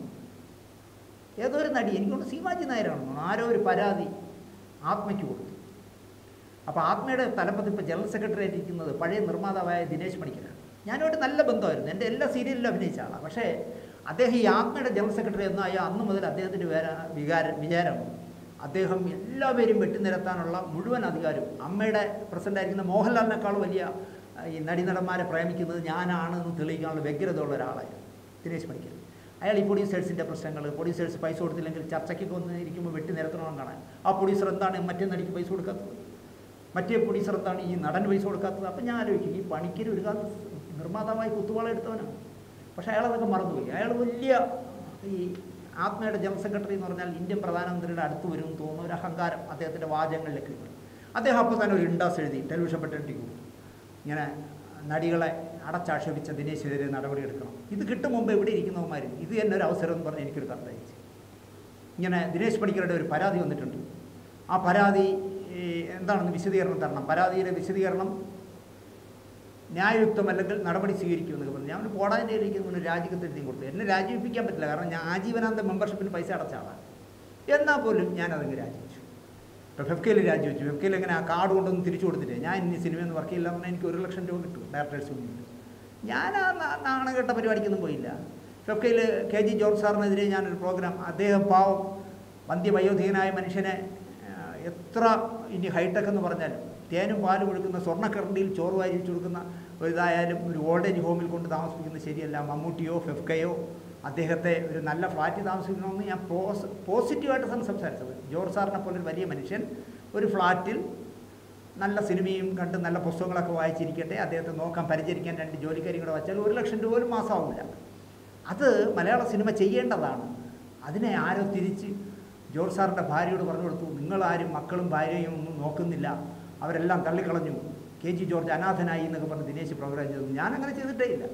[SPEAKER 2] ഏതോ ഒരു നടി എനിക്കൊണ്ട് സീമാജി നായരാണെന്ന് തോന്നുന്നു ആരോ ഒരു പരാതി ആത്മയ്ക്ക് കൊടുത്തു അപ്പോൾ ആത്മയുടെ തലപ്പത്ത് ഇപ്പോൾ ജനറൽ സെക്രട്ടറി ആയിരിക്കുന്നത് പഴയ നിർമ്മാതാവായ ദിനേശ് പണിക്കരാണ് ഞാനുമായിട്ട് നല്ല ബന്ധമായിരുന്നു എൻ്റെ എല്ലാ സീരിയലിലും അഭിനയിച്ച ആളാണ് പക്ഷേ അദ്ദേഹം ഈ ആത്മയുടെ ജനറൽ സെക്രട്ടറി എന്നായ അന്ന് മുതൽ അദ്ദേഹത്തിൻ്റെ വേര വികാരം വിചാരം അദ്ദേഹം എല്ലാവരെയും വെട്ടിനിരത്താനുള്ള മുഴുവൻ അധികാരവും അമ്മയുടെ പ്രസിഡൻ്റായിരിക്കുന്ന മോഹൻലാലിനേക്കാൾ വലിയ ആ, ഈ നടീനടന്മാരെ പ്രേമിക്കുന്നത് ഞാനാണ് എന്ന് തെളിയിക്കാനുള്ള വ്യഗ്രതയുള്ള ഒരാളായിരുന്നു ദിനേശ് പണിക്കർ അയാൾ ഈ പ്രൊഡ്യൂസേഴ്സിൻ്റെ പ്രശ്നങ്ങൾ പ്രൊഡ്യൂസേഴ്സ് പൈസ കൊടുത്തില്ലെങ്കിൽ ചർച്ചയ്ക്കൊക്കെ വന്ന് ഇരിക്കുമ്പോൾ വെട്ടി നിരത്തണമെന്ന് കാണാൻ ആ പ്രൊഡ്യൂസർ എന്താണ് മറ്റേ നടിക്ക് പൈസ കൊടുക്കാത്തത് മറ്റേ പ്രൊഡ്യൂസർ എന്താണ് ഈ നടൻ പൈസ കൊടുക്കാത്തത് അപ്പം ഞാൻ ആലോചിക്കും ഈ പണിക്കർ ഒരു കാലത്ത് നിർമ്മാതാവായി കുത്തുവാള എടുത്തവനാണ് പക്ഷേ അയാൾ അതൊക്കെ മറന്നുപോയി അയാൾ വലിയ ഈ ആത്മയുടെ ജനറൽ സെക്രട്ടറി എന്ന് പറഞ്ഞാൽ ഇന്ത്യൻ പ്രധാനമന്ത്രിയുടെ അടുത്ത് വരും എന്ന് തോന്നുന്ന ഒരു അഹങ്കാരം അദ്ദേഹത്തിൻ്റെ വാചകങ്ങളിലേക്ക് ഉണ്ട് അദ്ദേഹം അപ്പോൾ തന്നെ ഒരു ഇൻഡാസ് എഴുതി ടെലിവിഷൻ പെട്ടെട്ടി കൊടുത്തു ഇങ്ങനെ നടികളെ അടച്ചാക്ഷേപിച്ച ദിനേശിനെതിരെ നടപടിയെടുക്കണം ഇത് കിട്ടും മുമ്പ് ഇവിടെ ഇരിക്കുന്നവന്മാർ ഇത് തന്നെ ഒരു അവസരം എന്ന് പറഞ്ഞ് എനിക്കൊരു കത്തയച്ചു ഇങ്ങനെ ദിനേശ് പണിക്കരുടെ ഒരു പരാതി വന്നിട്ടുണ്ട് ആ പരാതി ഈ, എന്താണെന്ന് വിശദീകരണം തരണം പരാതിയുടെ വിശദീകരണം ന്യായയുക്തമല്ലെങ്കിൽ നടപടി സ്വീകരിക്കുമെന്നൊക്കെ പറഞ്ഞു ഞാൻ ഒരു പോടാൻ്റെ കയ്യിലേക്ക് മുന്നേ രാജിക്കത്ത് എഴുതി കൊടുത്തു എന്നെ രാജിവെപ്പിക്കാൻ പറ്റില്ല കാരണം ഞാൻ ആജീവനാന്ത മെമ്പർഷിപ്പിന് പൈസ അടച്ച ആളാണ് എന്നാൽ പോലും ഞാനതങ്ങ് രാജിവെച്ചു ഇപ്പോൾ ഫെഫ്കയിൽ രാജിവെച്ചു ഫെഫ്കയിൽ എങ്ങനെ ആ കാർഡ് കൊണ്ടൊന്നും തിരിച്ചു കൊടുത്തില്ലേ ഞാൻ ഇനി സിനിമയൊന്നും വർക്ക് ചെയ്യില്ല പറഞ്ഞാൽ എനിക്ക് ഒരു ലക്ഷം രൂപ കിട്ടും ഡയറക്ടേഴ്സ് യൂണിയനിൽ ഞാൻ ആ നാ- നാണകെട്ട പരിപാടിക്കൊന്നും പോയില്ല ഫെഫ്കയിൽ കെ ജി ജോർജ് സാറിനെതിരെ ഞാനൊരു പ്രോഗ്രാം അദ്ദേഹം പാവം വന്ധ്യവയോധികനായ മനുഷ്യനെ ആ, എത്ര ഇനി ഹൈടെക് എന്ന് പറഞ്ഞാലും തേനും പാലും കൊടുക്കുന്ന സ്വർണ്ണക്കരണ്ടിയിൽ ചോറ് വാരി വെച്ച് കൊടുക്കുന്ന ഒരു ഇതായാലും ഒരു ഓൾഡ് ഏജ് ഹോമിൽ കൊണ്ട് താമസിപ്പിക്കുന്നത് ശരിയല്ല മമ്മൂട്ടിയോ ഫെഫ്കയോ അദ്ദേഹത്തെ ഒരു നല്ല ഫ്ലാറ്റിൽ താമസിക്കണമെന്ന് ഞാൻ പോസ് പോസിറ്റീവായിട്ടാണ് സംസാരിച്ചത് ജോർജ് സാറിനെ പോലെ ഒരു വലിയ മനുഷ്യൻ ഒരു ഫ്ലാറ്റിൽ നല്ല സിനിമയും കണ്ട് നല്ല പുസ്തകങ്ങളൊക്കെ വായിച്ചിരിക്കട്ടെ അദ്ദേഹത്തെ നോക്കാൻ പരിചരിക്കാൻ രണ്ട് ജോലിക്കാരും കൂടെ വെച്ചാൽ ഒരു ലക്ഷം രൂപ പോലും മാസമാവില്ല അത് മലയാള സിനിമ ചെയ്യേണ്ടതാണ് അതിനെ ആരോ തിരിച്ച് ജോർജ് സാറിൻ്റെ ഭാര്യയോട് പറഞ്ഞു കൊടുത്തു നിങ്ങളാരും മക്കളും ഭാര്യയും ഒന്നും നോക്കുന്നില്ല അവരെല്ലാം തള്ളിക്കളഞ്ഞു കെ ജി ജോർജ് അനാഥനായി എന്നൊക്കെ പറഞ്ഞ് ദിനേശ് പ്രോഗ്രാം ചെയ്തു ഞാൻ അങ്ങനെ ചെയ്തിട്ടേ ഇല്ല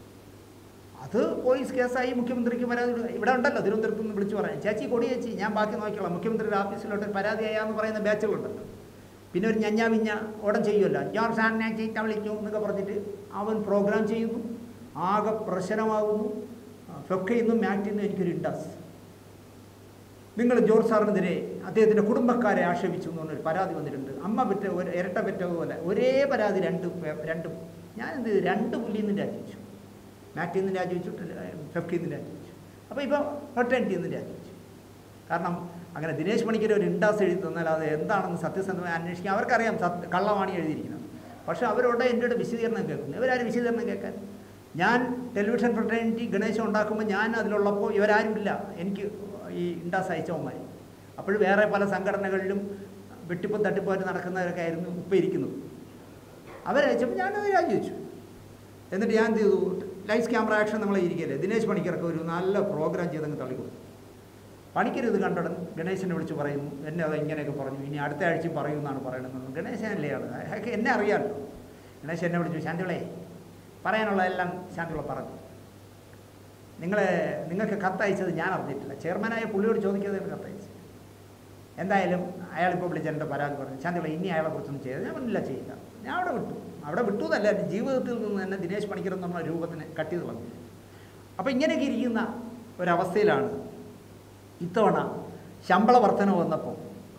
[SPEAKER 2] അത് പോലീസ് കേസായി മുഖ്യമന്ത്രിക്ക് പരാതി കൊടു- ഇവിടെ ഉണ്ടല്ലോ തിരുവനന്തപുരത്ത് നിന്ന് വിളിച്ചു പറയാം ചേച്ചി കൊടി ചേച്ചി ഞാൻ ബാക്കി നോക്കിക്കോളാം മുഖ്യമന്ത്രിയുടെ ഓഫീസിലോട്ട് ഒരു പരാതി അയാന്ന് പറയുന്ന ബാച്ചുകളുണ്ടല്ലോ പിന്നെ ഒരു ഞഞ്ഞാ വിഞ്ഞ ഉടൻ ചെയ്യുമല്ലോ ജോർജ് സാറിനെ ചീത്ത വിളിച്ചു എന്നൊക്കെ പറഞ്ഞിട്ട് അവൻ പ്രോഗ്രാം ചെയ്യുന്നു ആകെ പ്രശ്നമാകുന്നു ഫെക്കയിൽ നിന്നും മാറ്റിൽ നിന്നും എനിക്കൊരു ഇൻഡാസ് നിങ്ങൾ ജോർജ് സാറിനെതിരെ അദ്ദേഹത്തിൻ്റെ കുടുംബക്കാരെ ആക്ഷേപിച്ചു എന്ന് പറഞ്ഞൊരു പരാതി വന്നിട്ടുണ്ട് അമ്മ പെറ്റ ഒരു ഇരട്ട പെറ്റതുപോലെ ഒരേ പരാതി രണ്ട് പേ- രണ്ടും ഞാൻ എന്ത് ചെയ്തു രണ്ട് പുള്ളിയിൽ നിന്ന് രാജിവെച്ചു മാറ്റിൽ നിന്ന് രാജിവെച്ചു ഫെഫ്റ്റിൽ നിന്ന് രാജിവെച്ചു അപ്പോൾ ഇപ്പോൾ ഫെർട്ടേണിറ്റിയിൽ നിന്ന് രാജിവെച്ചു കാരണം അങ്ങനെ ദിനേശ് പണിക്കർ ഒരു ഇൻഡാസ് എഴുതി തന്നാൽ അത് എന്താണെന്ന് സത്യസന്ധമായി അന്വേഷിക്കാൻ അവർക്കറിയാം സത്യ കള്ളമാണ് ഈ എഴുതിയിരിക്കുന്നത് പക്ഷേ അവരോട് എൻ്റെ ഒരു വിശദീകരണം കേൾക്കുന്നു ഇവരാരും വിശദീകരണം കേൾക്കാൻ ഞാൻ ടെലിവിഷൻ ഫ്രട്ടേണിറ്റി ഗണേശം ഉണ്ടാക്കുമ്പോൾ ഞാൻ അതിലുള്ളപ്പോൾ ഇവരാരും ഇല്ല എനിക്ക് ഈ ഇൻഡാസ് അയച്ചവന്മാർ അപ്പോൾ വേറെ പല സംഘടനകളിലും വെട്ടിപ്പും തട്ടിപ്പുമായിട്ട് നടക്കുന്നവരൊക്കെ ആയിരുന്നു ഇപ്പോൾ ഇരിക്കുന്നത് അവരയച്ചപ്പോൾ ഞാനത് രാജിവെച്ചു എന്നിട്ട് ഞാൻ എന്ത് ചെയ്തു ലൈറ്റ്സ് ക്യാമറ ആക്ഷൻ നമ്മളെ ഇരിക്കല്ലേ ദിനേശ് പണിക്കർക്ക് ഒരു നല്ല പ്രോഗ്രാം ചെയ്തങ്ങ് തള്ളിക്കൊടുത്തു പണിക്കർ ഇത് കണ്ടുടൻ ഗണേശനെ വിളിച്ച് പറയുന്നു എന്നെ അത് ഇങ്ങനെയൊക്കെ പറഞ്ഞു ഇനി അടുത്ത ആഴ്ച പറയൂ എന്നാണ് പറയണമെന്ന് ഗണേശനല്ലേ ആണ് അയാൾക്ക് എന്നെ അറിയാമല്ലോ ഗണേശൻ എന്നെ വിളിച്ചു ശാന്തിളേ പറയാനുള്ളതെല്ലാം ശാന്തിള പറഞ്ഞു നിങ്ങളെ നിങ്ങൾക്ക് കത്തയച്ചത് ഞാൻ അറിഞ്ഞിട്ടില്ല ചെയർമാനായ പുള്ളിയോട് ചോദിക്കാതെ കത്തയച്ചു എന്തായാലും അയാളിപ്പോൾ വിളിച്ച് എൻ്റെ പരാതി പറഞ്ഞു ശാന്തിള ഇനി അയാളെ കുറിച്ചൊന്നും ചെയ്തത് ഞാൻ പറഞ്ഞില്ല ചെയ്യില്ല ഞാൻ അവിടെ വിട്ടു അവിടെ വിട്ടു എന്നല്ല എൻ്റെ ജീവിതത്തിൽ നിന്ന് തന്നെ ദിനേശ് പണിക്കർ എന്നുള്ള രൂപത്തിന് കട്ട് ചെയ്ത് കളഞ്ഞു അപ്പോൾ ഇങ്ങനെയൊക്കെ ഇരിക്കുന്ന ഒരവസ്ഥയിലാണ് ഇത്തവണ ശമ്പള വർധന വന്നപ്പോൾ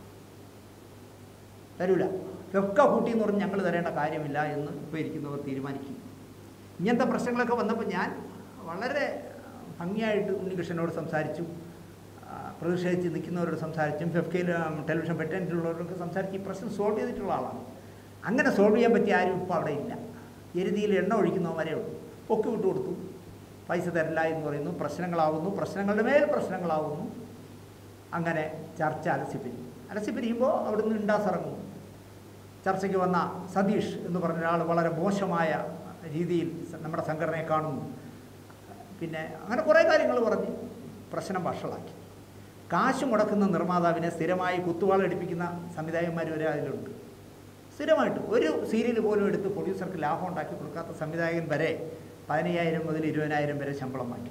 [SPEAKER 2] തരൂല ഒക്കെ കൂട്ടി എന്ന് പറഞ്ഞ് ഞങ്ങൾ തരേണ്ട കാര്യമില്ല എന്ന് ഇപ്പോൾ ഇരിക്കുന്നവർ തീരുമാനിക്കും ഇങ്ങനത്തെ പ്രശ്നങ്ങളൊക്കെ വന്നപ്പോൾ ഞാൻ വളരെ ഭംഗിയായിട്ട് ഉണ്ണികൃഷ്ണനോട് സംസാരിച്ചു ആ, പ്രതിഷേധിച്ച് നിൽക്കുന്നവരോട് സംസാരിച്ചും ഫെഫ്കയിൽ ടെലിവിഷൻ പെറ്റൻറ്റുള്ളവരോടൊക്കെ സംസാരിച്ച് ഈ പ്രശ്നം സോൾവ് ചെയ്തിട്ടുള്ള ആളാണ് അങ്ങനെ സോൾവ് ചെയ്യാൻ പറ്റിയ ആരും ഇപ്പോൾ അവിടെ ഇല്ല എരുതിയിൽ എണ്ണ ഒഴിക്കുന്നവരെ ഉള്ളൂ പൊക്കി വിട്ടു കൊടുത്തു പൈസ തരില്ല എന്ന് പറയുന്നു പ്രശ്നങ്ങളാവുന്നു പ്രശ്നങ്ങളുടെ മേൽ പ്രശ്നങ്ങളാവുന്നു അങ്ങനെ ചർച്ച അലസിപ്പിരിയും അലസിപ്പിരിയുമ്പോൾ അവിടുന്ന് ഇണ്ടാസ് ഇറങ്ങുന്നു ചർച്ചയ്ക്ക് വന്ന സതീഷ് എന്ന് പറഞ്ഞ ഒരാൾ വളരെ മോശമായ രീതിയിൽ സ- നമ്മുടെ സംഘടനയെ കാണുന്നു പിന്നെ അങ്ങനെ കുറേ കാര്യങ്ങൾ പറഞ്ഞ് പ്രശ്നം വഷളാക്കി കാശ് മുടക്കുന്ന നിർമ്മാതാവിനെ സ്ഥിരമായി കുത്തുവാളടിപ്പിക്കുന്ന സംവിധായകന്മാർ വരെ അതിലുണ്ട് സ്ഥിരമായിട്ട് ഒരു സീരിയൽ പോലും എടുത്ത് പ്രൊഡ്യൂസർക്ക് ലാഭം ഉണ്ടാക്കി കൊടുക്കാത്ത സംവിധായകൻ വരെ പതിനയ്യായിരം മുതൽ ഇരുപതിനായിരം വരെ ശമ്പളം വാങ്ങി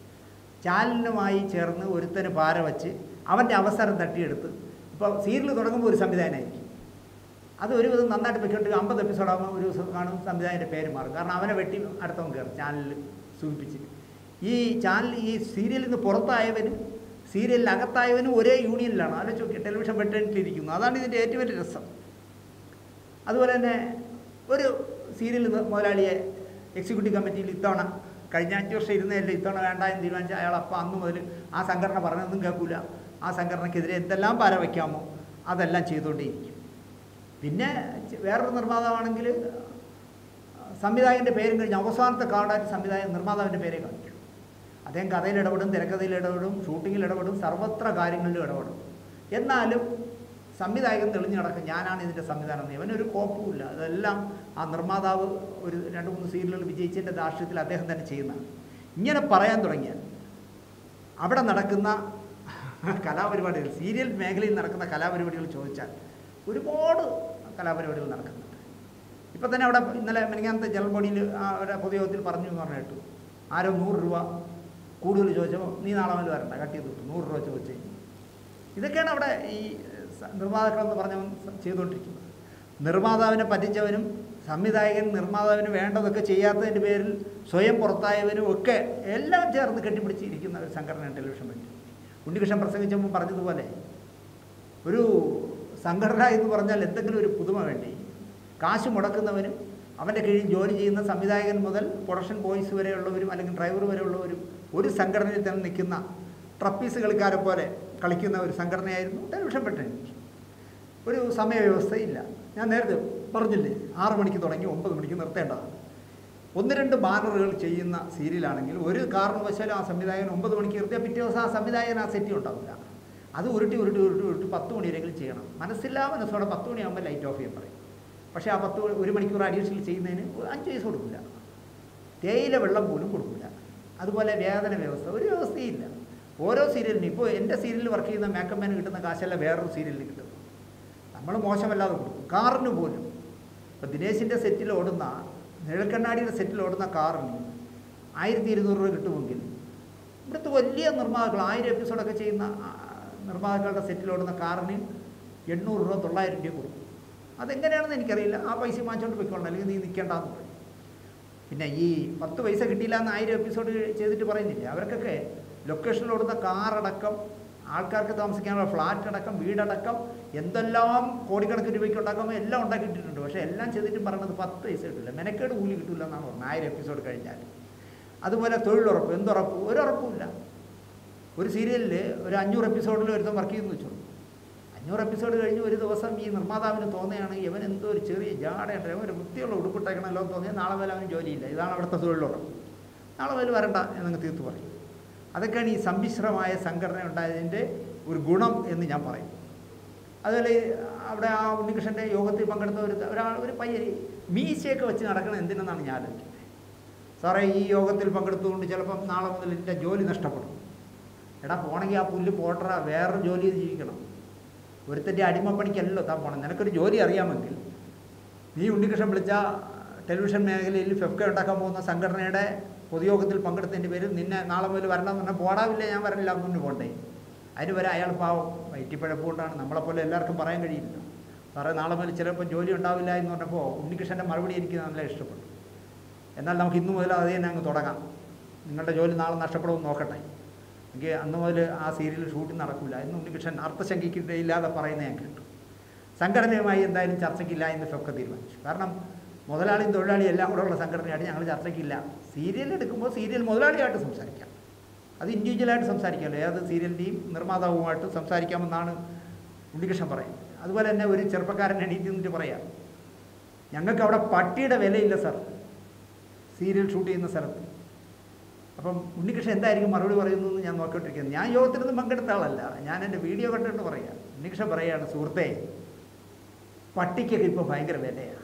[SPEAKER 2] ചാനലിനുമായി ചേർന്ന് ഒരുത്തന് പാര വച്ച് അവൻ്റെ അവസരം തട്ടിയെടുത്ത് ഇപ്പോൾ സീരിയൽ തുടങ്ങുമ്പോൾ ഒരു സംവിധായകനായിരിക്കും അത് ഒരുവിധം നന്നായിട്ട് വെക്കേണ്ട അമ്പത് എപ്പിസോഡാകുമ്പോൾ ഒരു ദിവസം കാണും സംവിധായകൻ്റെ പേര് മാറും കാരണം അവനെ വെട്ടി അടുത്തവൻ കയറും ചാനലിൽ സൂചിപ്പിച്ച് ഈ ചാനൽ ഈ സീരിയലിൽ നിന്ന് പുറത്തായവനും സീരിയലിൽ അകത്തായവനും ഒരേ യൂണിയനിലാണ് ആലോചിച്ച് നോക്കി ടെലിവിഷൻ വെട്ടേണ്ടിലിരിക്കുന്നു അതാണ് ഇതിൻ്റെ ഏറ്റവും വലിയ രസം അതുപോലെ തന്നെ ഒരു സീരിയൽ മുതലാളിയെ എക്സിക്യൂട്ടീവ് കമ്മിറ്റിയിൽ ഇത്തവണ കഴിഞ്ഞ അഞ്ച് വർഷം ഇരുന്നതല്ലേ ഇത്തവണ വേണ്ട എന്ന് തീരുമാനിച്ച അയാൾ അപ്പം അന്ന് മുതൽ ആ സംഘടന പറഞ്ഞതൊന്നും കേൾക്കൂല ആ സംഘടനയ്ക്കെതിരെ എന്തെല്ലാം പാര വയ്ക്കാമോ അതെല്ലാം ചെയ്തുകൊണ്ടേയിരിക്കും പിന്നെ ചെ- വേറൊരു നിർമ്മാതാവാണെങ്കിൽ സംവിധായകൻ്റെ പേരും കഴിഞ്ഞ് അവസാനത്തെ കാർഡായിട്ട് സംവിധായകൻ നിർമ്മാതാവിൻ്റെ പേരെ കാണിക്കും അദ്ദേഹം കഥയിൽ ഇടപെടും തിരക്കഥയിൽ ഇടപെടും ഷൂട്ടിങ്ങിൽ ഇടപെടും സർവത്ര കാര്യങ്ങളിലും ഇടപെടും എന്നാലും സംവിധായകൻ തെളിഞ്ഞു നടക്കും ഞാനാണ് ഇതിൻ്റെ സംവിധാനം എന്ന്. ഇവനൊരു കോപ്പുമില്ല അതെല്ലാം ആ നിർമ്മാതാവ് ഒരു രണ്ട് മൂന്ന് സീരിയലുകൾ വിജയിച്ചതിൻ്റെ ദാർഷ്ട്യത്തിൽ അദ്ദേഹം തന്നെ ചെയ്യുന്നതാണ് ഇങ്ങനെ പറയാൻ തുടങ്ങിയാൽ അവിടെ നടക്കുന്ന കലാപരിപാടികൾ സീരിയൽ മേഖലയിൽ നടക്കുന്ന കലാപരിപാടികൾ ചോദിച്ചാൽ ഒരുപാട് കലാപരിപാടികൾ നടക്കുന്നുണ്ട് ഇപ്പം തന്നെ അവിടെ ഇന്നലെ മെനങ്ങാനത്തെ ജനറൽ ബോഡിയിൽ ഒരു പൊതുയോഗത്തിൽ പറഞ്ഞു എന്ന് പറഞ്ഞു കേട്ടു ആരോ നൂറ് രൂപ കൂടുതൽ ചോദിച്ചപ്പോൾ നീ നാളെ മുതൽ വരണ്ട കട്ട് ചെയ്ത് വിട്ടു നൂറ് രൂപ ചോദിച്ചു കഴിഞ്ഞു ഇതൊക്കെയാണ് അവിടെ ഈ സ- നിർമ്മാതാക്കളെന്ന് പറഞ്ഞവൻ സ- ചെയ്തുകൊണ്ടിരിക്കുന്നത് നിർമ്മാതാവിനെ പറ്റിച്ചവനും സംവിധായകൻ നിർമ്മാതാവിന് വേണ്ടതൊക്കെ ചെയ്യാത്തതിൻ്റെ പേരിൽ സ്വയം പുറത്തായവനും ഒക്കെ എല്ലാം ചേർന്ന് കെട്ടിപ്പിടിച്ചിരിക്കുന്ന ഒരു സംഘടനയാണ് ടെലിവിഷൻ പറ്റി ഉണ്ണികൃഷ്ണൻ പ്രസംഗിച്ചപ്പോൾ പറഞ്ഞതുപോലെ ഒരു സംഘടന എന്ന് പറഞ്ഞാൽ എന്തെങ്കിലും ഒരു പുതുമ വേണ്ടി കാശ് മുടക്കുന്നവനും അവൻ്റെ കീഴിൽ ജോലി ചെയ്യുന്ന സംവിധായകൻ മുതൽ പ്രൊഡക്ഷൻ ബോയ്സ് വരെയുള്ളവരും അല്ലെങ്കിൽ ഡ്രൈവർ വരെയുള്ളവരും ഒരു സംഘടനയിൽ തന്നെ നിൽക്കുന്ന ട്രപ്പീസ് കളിക്കാരെ പോലെ കളിക്കുന്ന ഒരു സംഘടനയായിരുന്നു ടെലിവിഷൻ പെട്ടെന്ന് ഒരു സമയവ്യവസ്ഥയില്ല ഞാൻ നേരത്തെ പറഞ്ഞില്ലേ ആറ് മണിക്ക് തുടങ്ങി ഒമ്പത് മണിക്ക് നിർത്തേണ്ടതാണ് ഒന്ന് രണ്ട് ബാനറുകൾ ചെയ്യുന്ന സീരിയലാണെങ്കിൽ ഒരു കാരണവശാലും ആ സംവിധായകൻ ഒമ്പത് മണിക്ക് നിർത്തിയാൽ പിറ്റേ ദിവസം ആ സംവിധായകൻ ആ സെറ്റ് ഉണ്ടാവില്ല അത് ഉരുട്ടി ഉരുട്ടി ഉരുട്ടി ഉരുട്ടി പത്ത് മണിവരെങ്കിലും ചെയ്യണം മനസ്സില്ലാ മനസ്സോടെ പത്ത് മണിയാകുമ്പോൾ ലൈറ്റ് ഓഫ് ചെയ്യാൻ പറയും പക്ഷേ ആ പത്ത് മണി- ഒരു മണിക്കൂർ അഡീഷണൽ ചെയ്യുന്നതിന് ഒരു അഞ്ച് പൈസ കൊടുക്കില്ല തേയില വെള്ളം പോലും കൊടുക്കില്ല അതുപോലെ വേതന വ്യവസ്ഥ ഒരു വ്യവസ്ഥയില്ല ഓരോ സീരിയലിനും ഇപ്പോൾ എൻ്റെ സീരിയലിൽ വർക്ക് ചെയ്യുന്ന മേക്കപ്പ് മാന് കിട്ടുന്ന കാശല്ല വേറൊരു സീരിയലിന് കിട്ടും നമ്മൾ മോശമല്ലാതെ കൊടുക്കും കാറിന് പോലും ഇപ്പോൾ ദിനേശിൻ്റെ സെറ്റിൽ ഓടുന്ന നിഴൽക്കണ്ണാടിയുടെ സെറ്റിൽ ഓടുന്ന കാറിന് ആയിരത്തി ഇരുന്നൂറ് രൂപ കിട്ടുമെങ്കിൽ ഇവിടുത്തെ വലിയ നിർമ്മാതാക്കൾ ആയിരം എപ്പിസോഡൊക്കെ ചെയ്യുന്ന ആ, നിർമ്മാതാക്കളുടെ സെറ്റിൽ ഓടുന്ന കാറിന് എണ്ണൂറ് രൂപ തൊള്ളായിരം രൂപ കൊടുക്കും അതെങ്ങനെയാണെന്ന് എനിക്കറിയില്ല ആ പൈസ വാങ്ങിച്ചുകൊണ്ട് പോയിക്കോളണം അല്ലെങ്കിൽ നീ നിൽക്കേണ്ടെന്ന് പറയും പിന്നെ ഈ പത്ത് പൈസ കിട്ടിയില്ല എന്ന് ആയിരം എപ്പിസോഡ് ചെയ്തിട്ട് പറയുന്നില്ല അവർക്കൊക്കെ ലൊക്കേഷനിൽ ഓടുന്ന കാറടക്കം ആൾക്കാർക്ക് താമസിക്കാനുള്ള ഫ്ലാറ്റ് അടക്കം വീടടക്കം എന്തെല്ലാം കോടിക്കണക്കിന് രൂപയ്ക്ക് ഉണ്ടാക്കാമോ എല്ലാം ഉണ്ടാക്കിയിട്ടുണ്ട് പക്ഷേ എല്ലാം ചെയ്തിട്ടും പറയുന്നത് പത്ത് പൈസ കിട്ടില്ല മെനക്കേട് കൂലി കിട്ടില്ല എന്നാണ് പറഞ്ഞത് ആയിരം എപ്പിസോഡ് കഴിഞ്ഞാൽ അതുപോലെ തൊഴിലുറപ്പ് എന്തുറപ്പ് ഒരു ഉറപ്പുമില്ല ഒരു സീരിയലിൽ ഒരു അഞ്ഞൂറ് എപ്പിസോഡിൽ ഒരുത്തം വർക്ക് ചെയ്യുന്നു വെച്ചോളൂ അഞ്ഞൂറ് എപ്പിസോഡ് കഴിഞ്ഞ് ഒരു ദിവസം ഈ നിർമ്മാതാവിന് തോന്നുകയാണ് ഇവൻ എന്തോ ഒരു ചെറിയ ജാടയുണ്ട് ഒരു വൃത്തിയുള്ള ഉടുപ്പിട്ടേക്കണമല്ലോ എന്ന് തോന്നിയാൽ നാളെ മുതൽ അവന് ജോലിയില്ല ഇതാണ് അവിടുത്തെ തൊഴിലുറപ്പ് നാളെ മുതൽ വരണ്ട എന്നങ്ങ് തീർത്ത് പറയും അതൊക്കെയാണ് ഈ സമ്മിശ്രമായ സംഘടന ഉണ്ടായതിൻ്റെ ഒരു ഗുണം എന്ന് ഞാൻ പറയും അതുപോലെ ഈ അവിടെ ആ ഉണ്ണികൃഷ്ണൻ്റെ യോഗത്തിൽ പങ്കെടുത്ത ഒരു ഒരാൾ ഒരു പയ്യൻ മീശയൊക്കെ വെച്ച് നടക്കണം എന്തിനെന്നാണ് ഞാൻ ആലോചിക്കുന്നത് സാറേ ഈ യോഗത്തിൽ പങ്കെടുത്തുകൊണ്ട് ചിലപ്പം നാളെ മുതൽ എൻ്റെ ജോലി നഷ്ടപ്പെടും എടാ പോണെങ്കിൽ ആ പുല്ല് പോട്ടറ വേറൊരു ജോലി ചെയ്ത് ജീവിക്കണം ഒരുത്തൻ്റെ അടിമപ്പണിക്കല്ലോ താൻ പോണം നിനക്കൊരു ജോലി അറിയാമെങ്കിൽ നീ ഉണ്ണികൃഷ്ണൻ വിളിച്ച ടെലിവിഷൻ മേഖലയിൽ ഫെഫ്ക ഉണ്ടാക്കാൻ പോകുന്ന സംഘടനയുടെ പൊതുയോഗത്തിൽ പങ്കെടുത്തതിൻ്റെ പേരിൽ നിന്നെ നാളെ മുതൽ വരണം എന്ന് പറഞ്ഞാൽ പോടാവില്ല ഞാൻ വരണില്ല മുന്നേ പോണ്ടേ അതിന് വരെ അയാൾ പാവം വയറ്റിപ്പഴപ്പ് കൊണ്ടാണ് നമ്മളെപ്പോലെ എല്ലാവർക്കും പറയാൻ കഴിയില്ല സാറേ നാളെ മുതൽ ചിലപ്പോൾ ജോലി ഉണ്ടാവില്ല എന്ന് പറഞ്ഞപ്പോൾ ഉണ്ണികൃഷ്ണൻ്റെ മറുപടി എനിക്ക് നല്ല ഇഷ്ടപ്പെട്ടു എന്നാൽ നമുക്ക് ഇന്നു മുതൽ അത് തന്നെ അങ്ങ് തുടങ്ങാം നിങ്ങളുടെ ജോലി നാളെ നഷ്ടപ്പെടുമെന്ന് നോക്കട്ടെ എനിക്ക് അന്ന് മുതൽ ആ സീരിയൽ ഷൂട്ടിംഗ് നടക്കില്ല എന്ന് ഉണ്ണികൃഷ്ണൻ അർത്ഥശങ്കിക്കില്ലാതെ പറയുന്നത് ഞാൻ കേട്ടു സംഘടനയുമായി എന്തായാലും ചർച്ചയ്ക്കില്ല എന്ന് ഫെഫ്ക തീരുമാനിച്ചു കാരണം മുതലാളിയും തൊഴിലാളിയും എല്ലാം കൂടെ ഉള്ള സംഘടനയായിട്ട് ഞങ്ങൾ ചർച്ചയ്ക്കില്ല സീരിയൽ എടുക്കുമ്പോൾ സീരിയൽ മുതലാളിയായിട്ട് സംസാരിക്കാം അത് ഇൻഡിവിജ്വലായിട്ട് സംസാരിക്കാമല്ലോ ഏത് സീരിയലിൻ്റെയും നിർമ്മാതാവുമായിട്ട് സംസാരിക്കാമെന്നാണ് ഉണ്ണികൃഷ്ണൻ പറയുന്നത് അതുപോലെ തന്നെ ഒരു ചെറുപ്പക്കാരൻ എണീറ്റ് നിന്നിട്ട് പറയാം ഞങ്ങൾക്ക് അവിടെ പട്ടിയുടെ വിലയില്ല സാർ സീരിയൽ ഷൂട്ട് ചെയ്യുന്ന സ്ഥലത്ത് അപ്പം ഉണ്ണികൃഷ്ണൻ എന്തായിരിക്കും മറുപടി പറയുന്നതെന്ന് ഞാൻ നോക്കിക്കൊണ്ടിരിക്കുന്നത് ഞാൻ യോഗത്തിനൊന്നും പങ്കെടുത്ത ആളല്ല ഞാൻ എൻ്റെ വീഡിയോ കണ്ടിട്ട് പറയാം ഉണ്ണികൃഷ്ണൻ പറയുകയാണ് സുഹൃത്തെ പട്ടിക്കൊക്കെ ഇപ്പോൾ ഭയങ്കര വിലയാണ്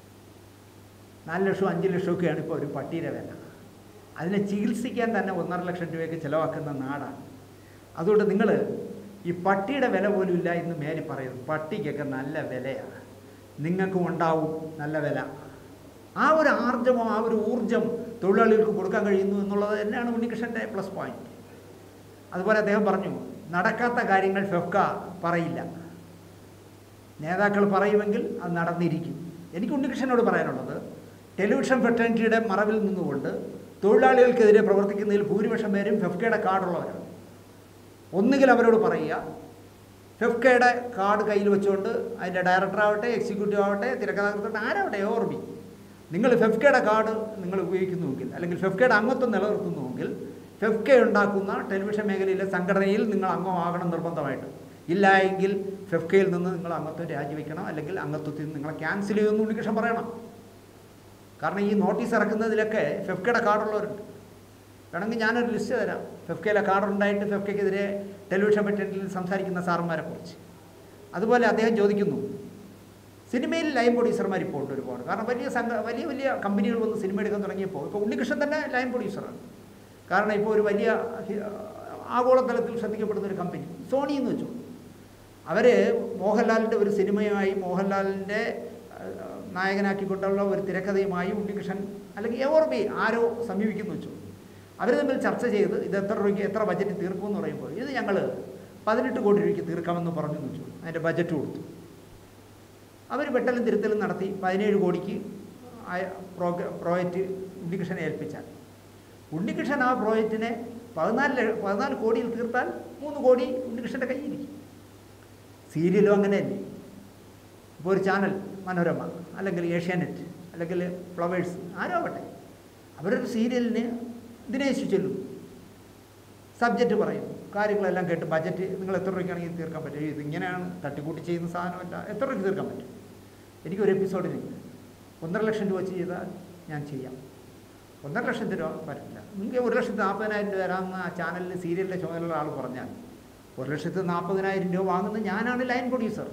[SPEAKER 2] നാല് ലക്ഷം അഞ്ച് ലക്ഷമൊക്കെയാണ് ഇപ്പോൾ ഒരു പട്ടിയുടെ വില അതിനെ ചികിത്സിക്കാൻ തന്നെ ഒന്നര ലക്ഷം രൂപയൊക്കെ ചിലവാക്കുന്ന നാടാണ് അതുകൊണ്ട് നിങ്ങൾ ഈ പട്ടിയുടെ വില പോലും ഇല്ല എന്ന് മേരി പറയുന്നു പട്ടിക്കൊക്കെ നല്ല വിലയാണ് നിങ്ങൾക്കും ഉണ്ടാവും നല്ല വില ആ ഒരു ആർജവം ആ ഒരു ഊർജം തൊഴിലാളികൾക്ക് കൊടുക്കാൻ കഴിയുന്നു എന്നുള്ളത് തന്നെയാണ് ഉണ്ണികൃഷ്ണൻ്റെ പ്ലസ് പോയിന്റ് അതുപോലെ അദ്ദേഹം പറഞ്ഞു നടക്കാത്ത കാര്യങ്ങൾ ഫെഫ്ക പറയില്ല നേതാക്കൾ പറയുമെങ്കിൽ അത് നടന്നിരിക്കും എനിക്ക് ഉണ്ണികൃഷ്ണനോട് പറയാനുള്ളത് ടെലിവിഷൻ ഫെറ്റേണിറ്റിയുടെ മറവിൽ നിന്നുകൊണ്ട് തൊഴിലാളികൾക്കെതിരെ പ്രവർത്തിക്കുന്നതിൽ ഭൂരിപക്ഷം പേരും ഫെഫ്കയുടെ കാർഡുള്ളവരാണ് ഒന്നുകിൽ അവരോട് പറയുക ഫെഫ്കയുടെ കാർഡ് കയ്യിൽ വെച്ചുകൊണ്ട് അതിൻ്റെ ഡയറക്ടർ ആവട്ടെ എക്സിക്യൂട്ടീവ് ആവട്ടെ തിരക്കഥാകൃത്തട്ടെ ആരാവട്ടെ ഓർമ്മി നിങ്ങൾ ഫെഫ്കയുടെ കാർഡ് നിങ്ങൾ ഉപയോഗിക്കുന്നുവെങ്കിൽ അല്ലെങ്കിൽ ഫെഫ്കയുടെ അംഗത്വം നിലനിർത്തുന്നുവെങ്കിൽ ഫെഫ്ക ഉണ്ടാക്കുന്ന ടെലിവിഷൻ മേഖലയിലെ സംഘടനയിൽ നിങ്ങൾ അംഗമാകണം നിർബന്ധമായിട്ട് ഇല്ല എങ്കിൽ ഫെഫ്കയിൽ നിന്ന് നിങ്ങൾ അംഗത്വം രാജിവെക്കണം അല്ലെങ്കിൽ അംഗത്വത്തിൽ നിന്ന് നിങ്ങളെ ക്യാൻസൽ ചെയ്യുമെന്ന് ഉണ്ണികൃഷ്ണൻ പറയണം കാരണം ഈ നോട്ടീസ് ഇറക്കുന്നതിലൊക്കെ ഫെഫ്കയുടെ കാർഡുള്ളവരുണ്ട് വേണമെങ്കിൽ ഞാനൊരു ലിസ്റ്റ് തരാം ഫെഫ്കയിലെ കാർഡുണ്ടായിട്ട് ഫെഫ്കയ്ക്കെതിരെ ടെലിവിഷൻ പറ്റേണ്ടിൽ സംസാരിക്കുന്ന സാറന്മാരെ കുറിച്ച് അതുപോലെ അദ്ദേഹം ചോദിക്കുന്നു സിനിമയിൽ ലൈൻ പ്രൊഡ്യൂസർമാർ ഇപ്പോൾ ഉണ്ട് ഒരുപാട് കാരണം വലിയ സംഘ വലിയ വലിയ കമ്പനികൾ വന്ന് സിനിമ എടുക്കാൻ തുടങ്ങിയപ്പോൾ ഇപ്പോൾ ഉണ്ണികൃഷ്ണൻ തന്നെ ലൈൻ പ്രൊഡ്യൂസറാണ് കാരണം ഇപ്പോൾ ഒരു വലിയ ഹി- ആഗോളതലത്തിൽ ശ്രദ്ധിക്കപ്പെടുന്ന ഒരു കമ്പനി സോണി എന്ന് വെച്ചു അവർ മോഹൻലാലിൻ്റെ ഒരു സിനിമയുമായി മോഹൻലാലിൻ്റെ അഹ്, നായകനാക്കിക്കൊണ്ടുള്ള ഒരു തിരക്കഥയുമായി ഉണ്ണികൃഷ്ണൻ അല്ലെങ്കിൽ എവർ ബി ആരോ സമീപിക്കുന്നു വെച്ചു അവർ തമ്മിൽ ചർച്ച ചെയ്ത് ഇത് എത്ര രൂപയ്ക്ക് എത്ര ബജറ്റ് തീർക്കുമെന്ന് പറയുമ്പോൾ ഇത് ഞങ്ങൾ പതിനെട്ട് കോടി രൂപയ്ക്ക് തീർക്കാമെന്ന് പറഞ്ഞു എന്ന് വെച്ചു അതിൻ്റെ ബജറ്റ് കൊടുത്തു അവർ വെട്ടലും തിരുത്തലും നടത്തി പതിനേഴ് കോടിക്ക് ആ പ്രോഗ്ര പ്രോജക്റ്റ് ഉണ്ണികൃഷ്ണനെ ഏൽപ്പിച്ചാൽ ഉണ്ണികൃഷ്ണൻ ആ പ്രോജക്റ്റിനെ പതിനാല് ലക്ഷ- പതിനാല് കോടിയിൽ തീർത്താൽ മൂന്ന് കോടി ഉണ്ണികൃഷ്ണൻ്റെ കയ്യിരിക്കും സീരിയലും അങ്ങനെയല്ലേ ഇപ്പോൾ ഒരു ചാനൽ മനോരമ അല്ലെങ്കിൽ ഏഷ്യാനെറ്റ് അല്ലെങ്കിൽ ഫ്ലവേഴ്സ് ആരോ ആവട്ടെ അവരൊരു സീരിയലിന് ദിനേശ് ചെല്ലും സബ്ജക്റ്റ് പറയും കാര്യങ്ങളെല്ലാം കേട്ട് ബജറ്റ് നിങ്ങൾ എത്ര രൂപയ്ക്കാണെങ്കിൽ തീർക്കാൻ പറ്റും ഇത് ഇങ്ങനെയാണ് തട്ടിക്കൂട്ടി ചെയ്യുന്ന സാധനമല്ല എത്ര രൂപയ്ക്ക് തീർക്കാൻ പറ്റും എനിക്കൊരു എപ്പിസോഡിന് ഒന്നര ലക്ഷം രൂപ വെച്ച് ചെയ്താൽ ഞാൻ ചെയ്യാം ഒന്നര ലക്ഷത്തി രൂപ പറ്റില്ല നിങ്ങൾക്ക് ഒരു ലക്ഷത്തി നാൽപ്പതിനായിരം രൂപ തരാമെന്ന് ആ ചാനലിൽ സീരിയലിൻ്റെ ചുമതലയുള്ള ആൾ പറഞ്ഞാൽ ഒരു ലക്ഷത്തി നാൽപ്പതിനായിരം രൂപ വാങ്ങുന്നത് ഞാനാണ് ലൈൻ പ്രൊഡ്യൂസർ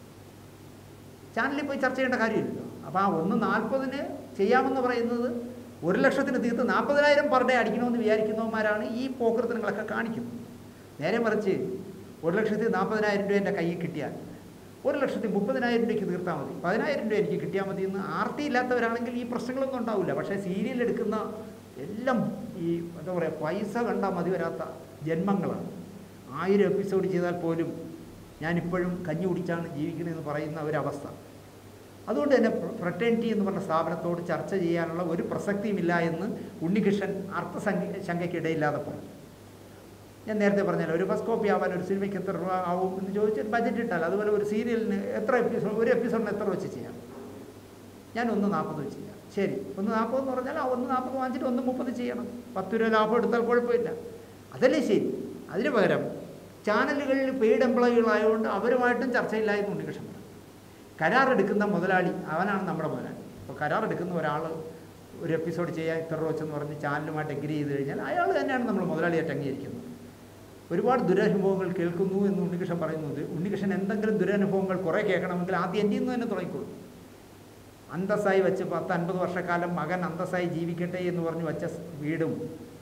[SPEAKER 2] ചാനലിൽ പോയി ചർച്ച ചെയ്യേണ്ട കാര്യമില്ലല്ലോ അപ്പോൾ ആ ഒന്ന് നാൽപ്പതിന് ചെയ്യാമെന്ന് പറയുന്നത് ഒരു ലക്ഷത്തിന് തീർത്ത് നാൽപ്പതിനായിരം പെർ ഡേ അടിക്കണമെന്ന് വിചാരിക്കുന്നവന്മാരാണ് ഈ പോക്കൃത്തനങ്ങളൊക്കെ കാണിക്കുന്നത് നേരെ മറിച്ച് ഒരു ലക്ഷത്തി നാൽപ്പതിനായിരം രൂപ എൻ്റെ കയ്യിൽ കിട്ടിയാൽ ഒരു ലക്ഷത്തി മുപ്പതിനായിരം രൂപയ്ക്ക് തീർത്താൽ മതി പതിനായിരം രൂപ എനിക്ക് കിട്ടിയാൽ മതി എന്ന് ആർത്തി ഇല്ലാത്തവരാണെങ്കിൽ ഈ പ്രശ്നങ്ങളൊന്നും ഉണ്ടാവില്ല പക്ഷേ സീരിയൽ എടുക്കുന്ന എല്ലാം ഈ എന്താ പറയുക പൈസ കണ്ടാൽ മതി വരാത്ത ജന്മങ്ങളാണ് ആയിരം എപ്പിസോഡ് ചെയ്താൽ പോലും ഞാനിപ്പോഴും കഞ്ഞി കുടിച്ചാണ് ജീവിക്കുന്നതെന്ന് പറയുന്ന ഒരവസ്ഥ അതുകൊണ്ട് തന്നെ ഫ്രട്ടേണിറ്റി എന്ന് പറഞ്ഞ സ്ഥാപനത്തോട് ചർച്ച ചെയ്യാനുള്ള ഒരു പ്രസക്തിയുമില്ല എന്ന് ഉണ്ണികൃഷ്ണൻ അർത്ഥസംഖ്യ ശങ്കയ്ക്കിടയില്ലാതെ പറഞ്ഞു ഞാൻ നേരത്തെ പറഞ്ഞല്ലോ ഒരു ഫസ്റ്റ് കോപ്പി ആവാൻ ഒരു സിനിമയ്ക്ക് എത്ര രൂപ ആവും എന്ന് ചോദിച്ചാൽ ബഡ്ജറ്റ് ഇട്ടാൽ അതുപോലെ ഒരു സീരിയലിന് എത്ര എപ്പിസോഡ് ഒരു എപ്പിസോഡിന് എത്ര വെച്ച് ചെയ്യാം ഞാൻ ഒന്ന് നാൽപ്പത് വെച്ച് ചെയ്യാം ശരി ഒന്ന് നാൽപ്പത് എന്ന് പറഞ്ഞാൽ ആ ഒന്ന് നാൽപ്പത് വാങ്ങിച്ചിട്ട് ഒന്ന് മുപ്പത് ചെയ്യണം പത്ത് രൂപ ലാഭം എടുത്താൽ കുഴപ്പമില്ല അതല്ലേ ശരി അതിന് പകരം ചാനലുകളിൽ പെയ്ഡ് എംപ്ലോയികളായതുകൊണ്ട് അവരുമായിട്ടും ചർച്ചയില്ലായിരുന്നു ഉണ്ണികൃഷ്ണൻ പറഞ്ഞു. കരാറെടുക്കുന്ന മുതലാളി അവനാണ് നമ്മുടെ മുതലാളി അപ്പോൾ കരാറെടുക്കുന്ന ഒരാൾ ഒരു എപ്പിസോഡ് ചെയ്യാൻ ഇത്ര രൂപ വെച്ചെന്ന് പറഞ്ഞ് ചാനലുമായിട്ട് എഗ്രി ചെയ്ത് കഴിഞ്ഞാൽ അയാൾ തന്നെയാണ് നമ്മൾ മുതലാളിയായിട്ട് അംഗീകരിക്കുന്നത് ഒരുപാട് ദുരനുഭവങ്ങൾ കേൾക്കുന്നു എന്ന് ഉണ്ണികൃഷ്ണൻ പറയുന്നത് ഉണ്ണികൃഷ്ണൻ എന്തെങ്കിലും ദുരനുഭവങ്ങൾ കുറേ കേൾക്കണമെങ്കിൽ ആദ്യം എൻ്റെ നിന്ന് തന്നെ തുടങ്ങിക്കൊള്ളു അന്തസ്സായി വെച്ച് പത്ത് അൻപത് വർഷക്കാലം മകൻ അന്തസ്സായി ജീവിക്കട്ടെ എന്ന് പറഞ്ഞ് വെച്ച സ് വീടും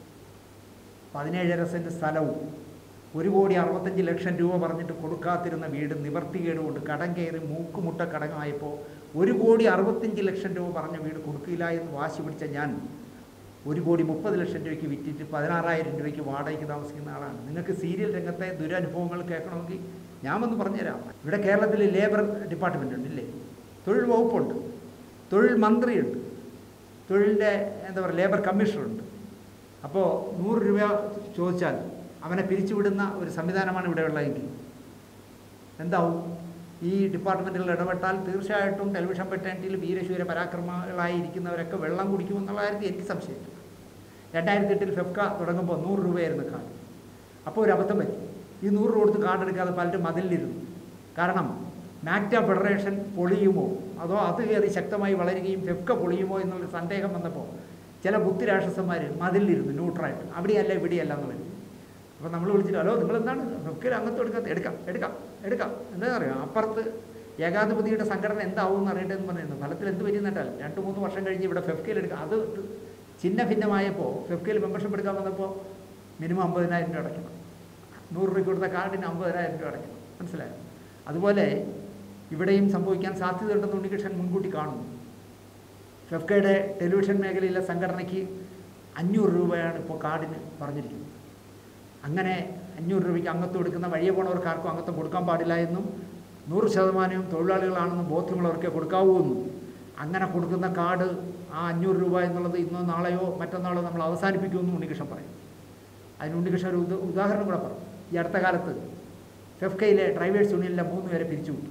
[SPEAKER 2] പതിനേഴര സെൻറ്റ് സ്ഥലവും ഒരു കോടി അറുപത്തഞ്ച് ലക്ഷം രൂപ പറഞ്ഞിട്ട് കൊടുക്കാതിരുന്ന വീട് നിവർത്തികേട് കൊണ്ട് കടം കയറി മൂക്കുമുട്ട കടങ്ങായപ്പോൾ ഒരു കോടി അറുപത്തഞ്ച് ലക്ഷം രൂപ പറഞ്ഞ വീട് കൊടുക്കില്ല എന്ന് വാശി പിടിച്ച ഞാൻ ഒരു കോടി മുപ്പത് ലക്ഷം രൂപയ്ക്ക് വിറ്റിട്ട് പതിനാറായിരം രൂപയ്ക്ക് വാടകയ്ക്ക് താമസിക്കുന്ന ആളാണ് നിങ്ങൾക്ക് സീരിയൽ രംഗത്തെ ദുരനുഭവങ്ങൾ കേൾക്കണമെങ്കിൽ ഞാൻ വന്ന് പറഞ്ഞുതരാം ഇവിടെ കേരളത്തിൽ ലേബർ ഡിപ്പാർട്ട്മെൻ്റ് ഉണ്ട് ഇല്ലേ തൊഴിൽ വകുപ്പുണ്ട് തൊഴിൽ മന്ത്രിയുണ്ട് തൊഴിലിൻ്റെ എന്താ പറയുക ലേബർ കമ്മീഷണറുണ്ട് അപ്പോൾ നൂറ് രൂപ ചോദിച്ചാൽ അവനെ പിരിച്ചുവിടുന്ന ഒരു സംവിധാനമാണ് ഇവിടെ ഉള്ളതെങ്കിൽ എന്താവും ഈ ഡിപ്പാർട്ട്മെൻറ്റുകൾ ഇടപെട്ടാൽ തീർച്ചയായിട്ടും ടെലിവിഷൻ പെട്ടേണ്ടിയിൽ വീരശൂര പരാക്രമങ്ങളായി ഇരിക്കുന്നവരൊക്കെ വെള്ളം കുടിക്കുമെന്നുള്ള കാര്യത്തിൽ എനിക്ക് സംശയമില്ല രണ്ടായിരത്തി എട്ടിൽ ഫെഫ്ക തുടങ്ങുമ്പോൾ നൂറ് രൂപയായിരുന്നു കാർഡ് അപ്പോൾ ഒരു അബദ്ധം പറ്റി ഈ നൂറ് രൂപ കൊടുത്ത് കാർഡ് എടുക്കാതെ പലരും മതിലിരുന്നു കാരണം മാക്ട ഫെഡറേഷൻ പൊളിയുമോ അതോ അത് കയറി ശക്തമായി വളരുകയും ഫെഫ്ക പൊളിയുമോ എന്നുള്ളൊരു സന്ദേഹം വന്നപ്പോൾ ചില ബുദ്ധിരാക്ഷസന്മാർ മതിലിരുന്നു ന്യൂട്രായിട്ട് അവിടെയല്ല ഇവിടെയല്ല എന്ന് വരും അപ്പോൾ നമ്മൾ വിളിച്ചിട്ട് ഹലോ നിങ്ങൾ എന്താണ് ഫെഫ്കയിൽ അംഗത്വം എടുക്കാത്ത എടുക്കാം എടുക്കാം എടുക്കാം എന്താ അറിയാം അപ്പുറത്ത് ഏകാധിപതിയുടെ സംഘടന എന്താവും എന്ന് അറിയട്ടെ എന്ന് പറയുന്നു ഫലത്തിൽ എന്ത് പറ്റിയെന്നിട്ടാൽ രണ്ട് മൂന്ന് വർഷം കഴിഞ്ഞ് ഇവിടെ ഫെഫ്കയിൽ എടുക്കാം അത് ചിഹ്ന ഭിന്നമായപ്പോൾ ഫെഫ്കയിൽ മെമ്പർഷിപ്പ് എടുക്കാൻ വന്നപ്പോൾ മിനിമം അമ്പതിനായിരം രൂപ അടയ്ക്കണം നൂറ് രൂപ കൊടുത്ത കാർഡിന് അമ്പതിനായിരം രൂപ അടയ്ക്കണം മനസ്സിലായോ അതുപോലെ ഇവിടെയും സംഭവിക്കാൻ സാധ്യതയുണ്ടെന്ന് ഉണ്ണികൃഷ്ണൻ മുൻകൂട്ടി കാണുന്നു ഫെഫ്കയുടെ ടെലിവിഷൻ മേഖലയിലെ സംഘടനയ്ക്ക് അഞ്ഞൂറ് രൂപയാണ് ഇപ്പോൾ കാർഡിന് പറഞ്ഞിരിക്കുന്നത് അങ്ങനെ അഞ്ഞൂറ് രൂപയ്ക്ക് അംഗത്വം എടുക്കുന്ന വഴിയെ പോണവർക്ക് ആർക്കും അംഗത്വം കൊടുക്കാൻ പാടില്ല എന്നും നൂറ് ശതമാനവും തൊഴിലാളികളാണെന്നും ബോധ്യമുള്ളവർക്കേ കൊടുക്കാവൂ എന്നും അങ്ങനെ കൊടുക്കുന്ന കാർഡ് ആ അഞ്ഞൂറ് രൂപ എന്നുള്ളത് ഇന്നോ നാളെയോ മറ്റന്നാളോ നമ്മൾ അവസാനിപ്പിക്കുമെന്നും ഉണ്ണികൃഷ്ണൻ പറയും അതിന് ഉണ്ണികൃഷ്ണൻ ഒരു ഉദ- ഉദാഹരണം കൂടെ പറഞ്ഞു ഈ അടുത്ത കാലത്ത് ഫെഫ്കയിലെ ഡ്രൈവേഴ്സ് യൂണിയനിലെ മൂന്ന് പേരെ പിരിച്ചുവിട്ടു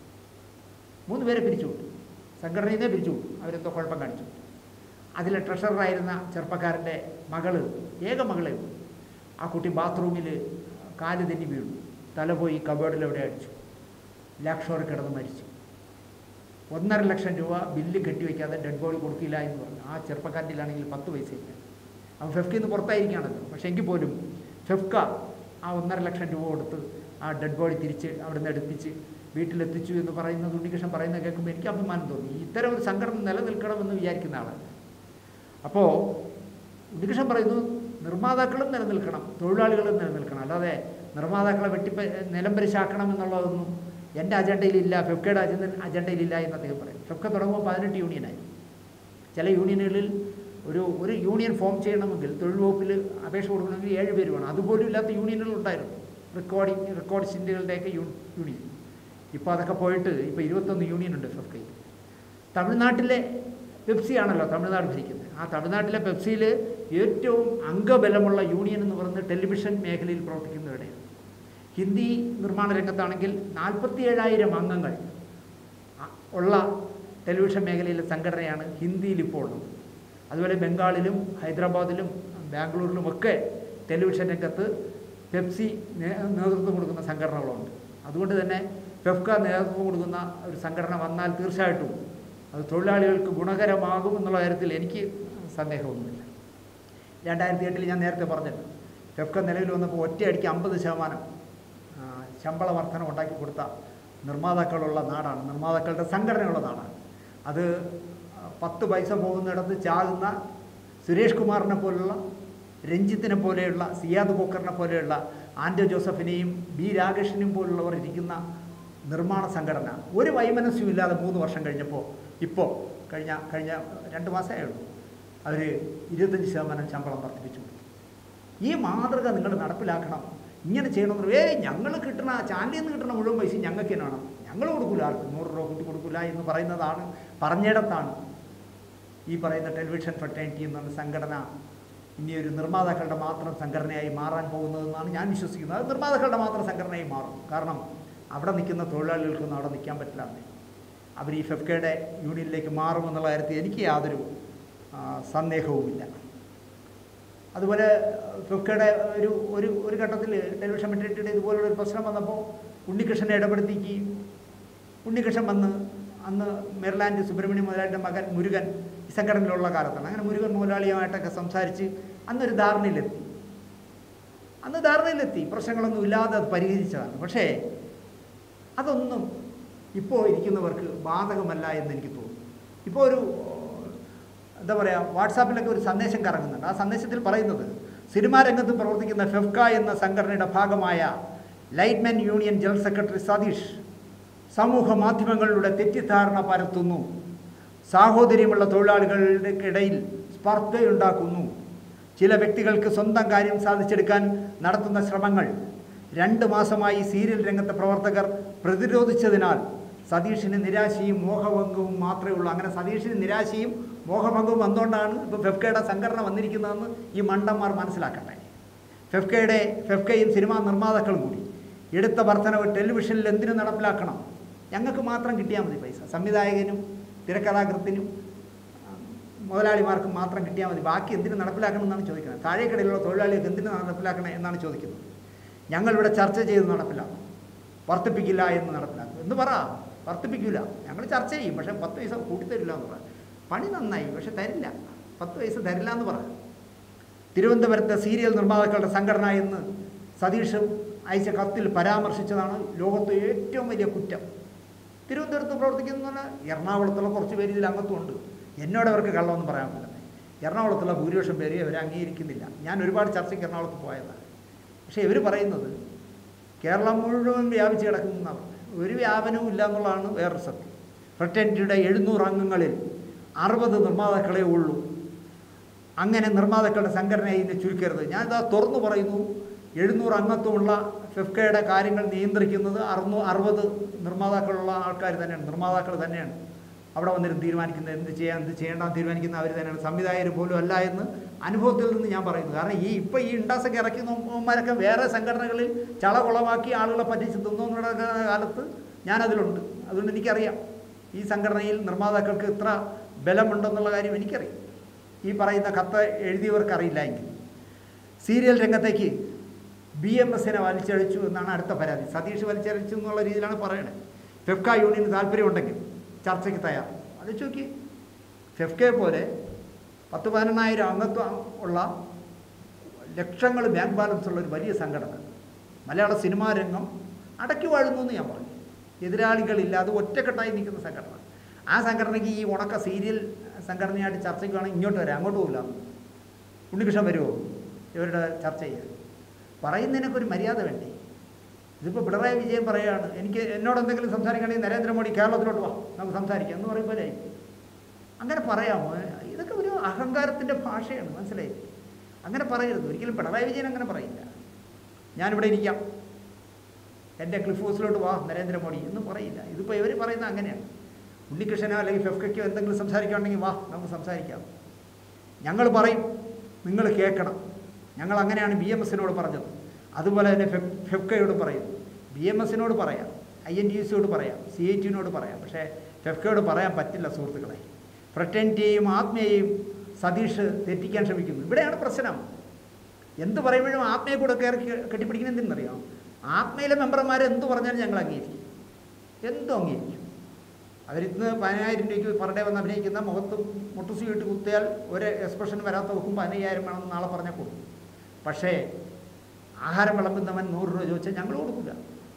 [SPEAKER 2] മൂന്ന് പേരെ പിരിച്ചുവിട്ടു സംഘടനയിൽ നിന്നേ പിരിച്ചുവിട്ടു അവരെന്തോ കുഴപ്പം കാണിച്ചു അതിലെ ട്രഷററായിരുന്ന ചെറുപ്പക്കാരൻ്റെ മകള് ഏക മകളെ ഉള്ളൂ ആ കുട്ടി ബാത്റൂമിൽ കാല് തെന്നി വീണു തല പോയി കബേർഡിൽ എവിടെ അടിച്ചു ലാക്ഷോർ കിടന്ന് മരിച്ചു ഒന്നര ലക്ഷം രൂപ ബില്ല് കെട്ടിവെക്കാതെ ഡെഡ് ബോഡി കൊടുക്കില്ല എന്ന് പറഞ്ഞു ആ ചെറുപ്പക്കാരൻ്റെയിലാണെങ്കിൽ പത്ത് പൈസയില്ല അവൻ ഫെഫ്കയിൽ നിന്ന് പുറത്തായിരിക്കുകയാണല്ലോ പക്ഷേ എങ്കിൽ പോലും ഫെഫ്ക ആ ഒന്നര ലക്ഷം രൂപ കൊടുത്ത് ആ ഡെഡ് ബോഡി തിരിച്ച് അവിടെ നിന്ന് എടുപ്പിച്ച് വീട്ടിലെത്തിച്ചു എന്ന് പറയുന്നത് ഉണ്ണികൃഷ്ണൻ പറയുന്നത് കേൾക്കുമ്പോൾ എനിക്ക് അഭിമാനം തോന്നി ഇത്തരം ഒരു സംഘടന നിലനിൽക്കണമെന്ന് വിചാരിക്കുന്ന ആളാണ് അപ്പോൾ ഉണ്ണികൃഷ്ണൻ പറയുന്നു നിർമ്മാതാക്കളും നിലനിൽക്കണം തൊഴിലാളികളും നിലനിൽക്കണം അല്ലാതെ നിർമ്മാതാക്കളെ വെട്ടിപ്പ നിലംപരിശാക്കണം എന്നുള്ളതൊന്നും എൻ്റെ അജണ്ടയിലില്ല ഫെഫ്കയുടെ അജണ്ട അജണ്ടയിലില്ല എന്ന് അദ്ദേഹം പറയും ഫെഫ്ക തുടങ്ങുമ്പോൾ പതിനെട്ട് യൂണിയനായി ചില യൂണിയനുകളിൽ ഒരു ഒരു യൂണിയൻ ഫോം ചെയ്യണമെങ്കിൽ തൊഴിൽ വകുപ്പിൽ അപേക്ഷ കൊടുക്കണമെങ്കിൽ ഏഴ് പേര് വേണം അതുപോലും ഇല്ലാത്ത യൂണിയനുകൾ ഉണ്ടായിരുന്നു റെക്കോർഡിങ് റെക്കോർഡിസ്റ്റിൻ്റെകളുടെയൊക്കെ യൂ യൂണിയൻ ഇപ്പോൾ അതൊക്കെ പോയിട്ട് ഇപ്പോൾ ഇരുപത്തൊന്ന് യൂണിയൻ ഉണ്ട് ഫെഫ്കയിൽ തമിഴ്നാട്ടിലെ പെപ്സിയാണല്ലോ തമിഴ്നാട് ഭരിക്കുന്നത് ആ തമിഴ്നാട്ടിലെ പെപ്സിയിൽ ഏറ്റവും അംഗബലമുള്ള യൂണിയൻ എന്ന് പറയുന്നത് ടെലിവിഷൻ മേഖലയിൽ പ്രവർത്തിക്കുന്നവരുടെയാണ് ഹിന്ദി നിർമ്മാണ രംഗത്താണെങ്കിൽ നാൽപ്പത്തി ഏഴായിരം അംഗങ്ങൾ അ- ഉള്ള ടെലിവിഷൻ മേഖലയിലെ സംഘടനയാണ് ഹിന്ദിയിൽ ഇപ്പോൾ ഉള്ളത് അതുപോലെ ബംഗാളിലും ഹൈദരാബാദിലും ബാംഗ്ലൂരിലും ഒക്കെ ടെലിവിഷൻ രംഗത്ത് പെപ്സി നേ- നേതൃത്വം കൊടുക്കുന്ന സംഘടനകളുണ്ട് അതുകൊണ്ട് തന്നെ ഫെഫ്ക നേതൃത്വം കൊടുക്കുന്ന ഒരു സംഘടന വന്നാൽ തീർച്ചയായിട്ടും അത് തൊഴിലാളികൾക്ക് ഗുണകരമാകും എന്നുള്ള കാര്യത്തിൽ എനിക്ക് സന്ദേഹമൊന്നുമില്ല രണ്ടായിരത്തി എട്ടിൽ ഞാൻ നേരത്തെ പറഞ്ഞല്ലോ ഫെഫ്ക നിലവിൽ വന്നപ്പോൾ ഒറ്റയടിക്ക് അമ്പത് ശതമാനം ആ, ശമ്പള വർധന ഉണ്ടാക്കി കൊടുത്ത നിർമ്മാതാക്കളുള്ള നാടാണ് നിർമ്മാതാക്കളുടെ സംഘടനയുള്ള നാടാണ് അത് ആ, പത്ത് പൈസ പോകുന്നിടത്ത് ചാകുന്ന സുരേഷ് കുമാറിനെ പോലുള്ള രഞ്ജിത്തിനെ പോലെയുള്ള സിയാദ് ബോക്കറിനെ പോലെയുള്ള ആൻഡോ ജോസഫിനെയും ബി രാകേഷിനെയും പോലുള്ളവർ ഇരിക്കുന്ന നിർമ്മാണ സംഘടന ഒരു വൈമനസ്യവും ഇല്ലാതെ മൂന്ന് വർഷം കഴിഞ്ഞപ്പോൾ ഇപ്പോൾ കഴിഞ്ഞ കഴിഞ്ഞ രണ്ട് മാസമേ ഉള്ളൂ അവർ ഇരുപത്തഞ്ച് ശതമാനം ശമ്പളം വർദ്ധിപ്പിച്ചു കൊടുത്തു. ഈ മാതൃക നിങ്ങൾ നടപ്പിലാക്കണം ഇങ്ങനെ ചെയ്യണമെന്ന് ഏ ഞങ്ങൾ കിട്ടണ ചാനലിൽ നിന്ന് കിട്ടണ മുഴുവൻ പൈസ ഞങ്ങൾക്ക് തന്നെ വേണം ഞങ്ങൾ കൊടുക്കില്ല ആർക്കും നൂറ് രൂപ കൂട്ടി കൊടുക്കില്ല എന്ന് പറയുന്നതാണ് പറഞ്ഞിടത്താണ് ഈ പറയുന്ന ടെലിവിഷൻ ഫെറ്റേണിറ്റി എന്നുള്ള സംഘടന ഇനി ഒരു നിർമ്മാതാക്കളുടെ മാത്രം സംഘടനയായി മാറാൻ പോകുന്നതെന്നാണ് ഞാൻ വിശ്വസിക്കുന്നത് അത് നിർമ്മാതാക്കളുടെ മാത്രം സംഘടനയായി മാറും കാരണം അവിടെ നിൽക്കുന്ന തൊഴിലാളികൾക്കൊന്നും അവിടെ നിൽക്കാൻ പറ്റില്ല എന്ന്. അവർ ഈ ഫെഫ്കയുടെ യൂണിയനിലേക്ക് മാറുമെന്നുള്ള കാര്യത്തിൽ എനിക്ക് യാതൊരു ആ, സന്ദേഹവുമില്ല അതുപോലെ ഫെഫ്കയുടെ ഒരു ഒരു ഒരു ഘട്ടത്തിൽ ടെലിവിഷൻ മെട്രിറ്റിയുടെ ഇതുപോലുള്ള ഒരു പ്രശ്നം വന്നപ്പോൾ ഉണ്ണികൃഷ്ണനെ ഇടപെടുത്തിക്കുകയും ഉണ്ണികൃഷ്ണൻ വന്ന് അന്ന് മെർലാൻഡ് സുബ്രഹ്മണ്യ മുതലാളിയുടെ മകൻ മുരുകൻ ഈ സംഘടനയിലുള്ള കാലത്താണ് അങ്ങനെ മുരുകൻ മുതലാളിയുമായിട്ടൊക്കെ സംസാരിച്ച് അന്നൊരു ധാരണയിലെത്തി അന്ന് ധാരണയിലെത്തി പ്രശ്നങ്ങളൊന്നും ഇല്ലാതെ അത് പരിഹരിച്ചതാണ് പക്ഷേ അതൊന്നും ഇപ്പോൾ ഇരിക്കുന്നവർക്ക് ബാധകമല്ല എന്ന് എനിക്ക് തോന്നുന്നു ഇപ്പോൾ ഒരു എന്താ പറയുക വാട്സാപ്പിലൊക്കെ ഒരു സന്ദേശം കറങ്ങുന്നുണ്ട് ആ സന്ദേശത്തിൽ പറയുന്നത് സിനിമാ രംഗത്ത് പ്രവർത്തിക്കുന്ന ഫെഫ്ക എന്ന സംഘടനയുടെ ഭാഗമായ lightmen union general secretary Satheesh സമൂഹ മാധ്യമങ്ങളിലൂടെ തെറ്റിദ്ധാരണ പരത്തുന്നു സാഹോദര്യമുള്ള തൊഴിലാളികളുടെ ഇടയിൽ സ്പർദ്ധയുണ്ടാക്കുന്നു ചില വ്യക്തികൾക്ക് സ്വന്തം കാര്യം സാധിച്ചെടുക്കാൻ നടത്തുന്ന ശ്രമങ്ങൾ രണ്ട് മാസമായി സീരിയൽ രംഗത്തെ പ്രവർത്തകർ പ്രതിരോധിച്ചതിനാൽ സതീഷിന് നിരാശയും മോഹഭംഗവും മാത്രമേ ഉള്ളൂ അങ്ങനെ സതീഷിന് നിരാശയും മോഹഭംഗവും വന്നുകൊണ്ടാണ് ഇപ്പോൾ ഫെഫ്കയുടെ സംഘടന വന്നിരിക്കുന്നതെന്ന് ഈ മണ്ടന്മാർ മനസ്സിലാക്കട്ടെ ഫെഫ്കയുടെ ഫെഫ്കയും സിനിമാ നിർമ്മാതാക്കളും കൂടി എടുത്ത വർധനവ് ടെലിവിഷനിൽ എന്തിനു നടപ്പിലാക്കണം ഞങ്ങൾക്ക് മാത്രം കിട്ടിയാൽ മതി പൈസ സംവിധായകനും തിരക്കഥാകൃത്തിനും ആ, മുതലാളിമാർക്കും മാത്രം കിട്ടിയാൽ മതി ബാക്കി എന്തിനു നടപ്പിലാക്കണം എന്നാണ് ചോദിക്കുന്നത് താഴേക്കടയിലുള്ള തൊഴിലാളികൾക്ക് എന്തിനു നടപ്പിലാക്കണം എന്നാണ് ചോദിക്കുന്നത് ഞങ്ങളിവിടെ ചർച്ച ചെയ്ത് നടപ്പിലാക്കും വർദ്ധിപ്പിക്കില്ല എന്ന് നടപ്പിലാക്കും എന്ന് പറ വർദ്ധിപ്പിക്കില്ല ഞങ്ങൾ ചർച്ച ചെയ്യും പക്ഷേ പത്ത് പൈസ കൂട്ടിത്തരില്ല എന്ന് പറ പണി നന്നായി പക്ഷെ തരില്ല പത്ത് പൈസ തരില്ല എന്ന് പറ തിരുവനന്തപുരത്തെ സീരിയൽ നിർമ്മാതാക്കളുടെ സംഘടന എന്ന് സതീഷ് അയച്ച കത്തിൽ പരാമർശിച്ചതാണ് ലോകത്തെ ഏറ്റവും വലിയ കുറ്റം തിരുവനന്തപുരത്ത് പ്രവർത്തിക്കുന്ന എറണാകുളത്തുള്ള കുറച്ച് പേര് ഇതിൽ അംഗത്വമുണ്ട് എന്നോട് അവർക്ക് കള്ളമൊന്നും പറയാൻ പറ്റില്ല എറണാകുളത്തുള്ള ഭൂരിപക്ഷം പേരെ അവർ അംഗീകരിക്കുന്നില്ല ഞാൻ ഒരുപാട് ചർച്ചയ്ക്ക് എറണാകുളത്ത് പോയതാണ് പക്ഷേ ഇവർ പറയുന്നത് കേരളം മുഴുവൻ വ്യാപിച്ച് കിടക്കുന്നതാണ് ഒരു വ്യാപനവും ഇല്ല എന്നുള്ളതാണ് വേറൊരു സത്യം ഫ്രട്ടേണിറ്റിയുടെ എഴുന്നൂറ് അംഗങ്ങളിൽ അറുപത് നിർമ്മാതാക്കളേ ഉള്ളൂ അങ്ങനെ നിർമ്മാതാക്കളുടെ സംഘടനയെ ഇതിനെ ചുരുക്കരുത് ഞാനിതാ തുറന്നു പറയുന്നു എഴുന്നൂറ് അംഗത്വമുള്ള ഫിഫ്കയുടെ കാര്യങ്ങൾ നിയന്ത്രിക്കുന്നത് അറുന്നൂ അറുപത് നിർമ്മാതാക്കളുള്ള ആൾക്കാർ തന്നെയാണ് നിർമ്മാതാക്കൾ തന്നെയാണ് അവിടെ വന്നിരുന്ന് തീരുമാനിക്കുന്നത് എന്ത് ചെയ്യാൻ എന്ത് ചെയ്യേണ്ടെന്ന് തീരുമാനിക്കുന്ന അവർ തന്നെയാണ് സംവിധായകർ പോലും അല്ല എന്ന് അനുഭവത്തിൽ നിന്ന് ഞാൻ പറയുന്നു കാരണം ഈ ഇപ്പം ഈ ഇണ്ടാസൊക്കെ ഇറക്കുന്നവന്മാരൊക്കെ വേറെ സംഘടനകളിൽ ചളകുളമാക്കി ആളുകളെ പറ്റിച്ച് തിന്നുന്നുള്ള കാലത്ത് ഞാനതിലുണ്ട് അതുകൊണ്ട് എനിക്കറിയാം ഈ സംഘടനയിൽ നിർമ്മാതാക്കൾക്ക് ഇത്ര ബലമുണ്ടെന്നുള്ള കാര്യം എനിക്കറിയാം ഈ പറയുന്ന കത്ത് എഴുതിയവർക്ക് അറിയില്ല എങ്കിൽ സീരിയൽ രംഗത്തേക്ക് ബി എം എസിനെ വലിച്ചഴിച്ചു എന്നാണ് അടുത്ത പരാതി സതീഷ് വലിച്ചഴിച്ചു എന്നുള്ള രീതിയിലാണ് പറയുന്നത് ഫെഫ്ക യൂണിയന് താല്പര്യമുണ്ടെങ്കിൽ ചർച്ചയ്ക്ക് തയ്യാർ അത് ചോക്കി ഫെഫ്കയെ പോലെ പത്ത് പതിനെണ്ണായിരം അംഗത്വം ഉള്ള ലക്ഷങ്ങൾ ബാങ്ക് ബാലൻസ് ഉള്ള ഒരു വലിയ സംഘടന മലയാള സിനിമാ രംഗം അടക്കി വാഴുന്നു എന്ന് ഞാൻ പറഞ്ഞു എതിരാളികളില്ലാതെ ഒറ്റക്കെട്ടായി നിൽക്കുന്ന സംഘടന ആ സംഘടനയ്ക്ക് ഈ ഉണക്ക സീരിയൽ സംഘടനയായിട്ട് ചർച്ചയ്ക്ക് വേണമെങ്കിൽ ഇങ്ങോട്ട് വരാം അങ്ങോട്ട് പോകില്ല ഉണ്ണികൃഷ്ണൻ വരുമോ ഇവരുടെ ചർച്ച ചെയ്യാൻ പറയുന്നതിനൊക്കെ ഒരു മര്യാദ വേണ്ടേ ഇതിപ്പോൾ പിണറായി വിജയൻ പറയുകയാണ് എനിക്ക് എന്നോട് എന്തെങ്കിലും സംസാരിക്കണമെങ്കിൽ നരേന്ദ്രമോദി കേരളത്തിലോട്ട് വാ നമുക്ക് സംസാരിക്കാം എന്ന് പറയുമ്പോൾ അങ്ങനെ പറയാമോ ഇതൊക്കെ ഒരു അഹങ്കാരത്തിൻ്റെ ഭാഷയാണ് മനസ്സിലായി അങ്ങനെ പറയരുത് ഒരിക്കലും പിണറായി വിജയൻ അങ്ങനെ പറയില്ല ഞാനിവിടെ ഇരിക്കാം എൻ്റെ ക്ലിഫ് ഹൗസിലോട്ട് വാ നരേന്ദ്രമോദി എന്ന് പറയില്ല ഇതിപ്പോൾ ഇവർ പറയുന്നത് അങ്ങനെയാണ് ഉണ്ണികൃഷ്ണനോ അല്ലെങ്കിൽ ഫെഫ്കയ്ക്കോ എന്തെങ്കിലും സംസാരിക്കുകയാണെങ്കിൽ വാ നമുക്ക് സംസാരിക്കാം ഞങ്ങൾ പറയും നിങ്ങൾ കേൾക്കണം ഞങ്ങൾ അങ്ങനെയാണ് ബി എം എസിനോട് പറഞ്ഞത് അതുപോലെ തന്നെ ഫെഫ് ഫെഫ്കയോട് പറയുന്നു ബി എം എസിനോട് പറയാം ഐ എൻ ഡി സിയോട് പറയാം സി ഐ ടിനോട് പറയാം പക്ഷേ ഫെഫ്കയോട് പറയാൻ പറ്റില്ല സുഹൃത്തുക്കളെ ഫ്രട്ടേണിറ്റിയെയും ആത്മീയയും സതീഷ് തെറ്റിക്കാൻ ശ്രമിക്കുന്നു ഇവിടെയാണ് പ്രശ്നം എന്ത് പറയുമ്പോഴും ആത്മയെ കൂടെ കയറി കെട്ടിപ്പിടിക്കുന്ന എന്തെന്നറിയാം ആത്മയിലെ മെമ്പർമാർ എന്ത് പറഞ്ഞാലും ഞങ്ങൾ അംഗീകരിക്കും എന്തും അംഗീകരിക്കും അവരിന്ന് പതിനായിരം രൂപയ്ക്ക് പെർ ഡേ വന്ന് അഭിനയിക്കുന്ന മുഖത്ത് മുട്ടുസി ഇട്ട് കുത്തിയാൽ ഒരു എക്സ്പ്രഷൻ വരാത്ത വെക്കും പതിനയ്യായിരം വേണമെന്ന് നാളെ പറഞ്ഞാൽ കൊടുക്കും പക്ഷേ ആഹാരം വിളമ്പുന്നവൻ നൂറ് രൂപ ചോദിച്ചാൽ ഞങ്ങൾ കൊടുക്കില്ല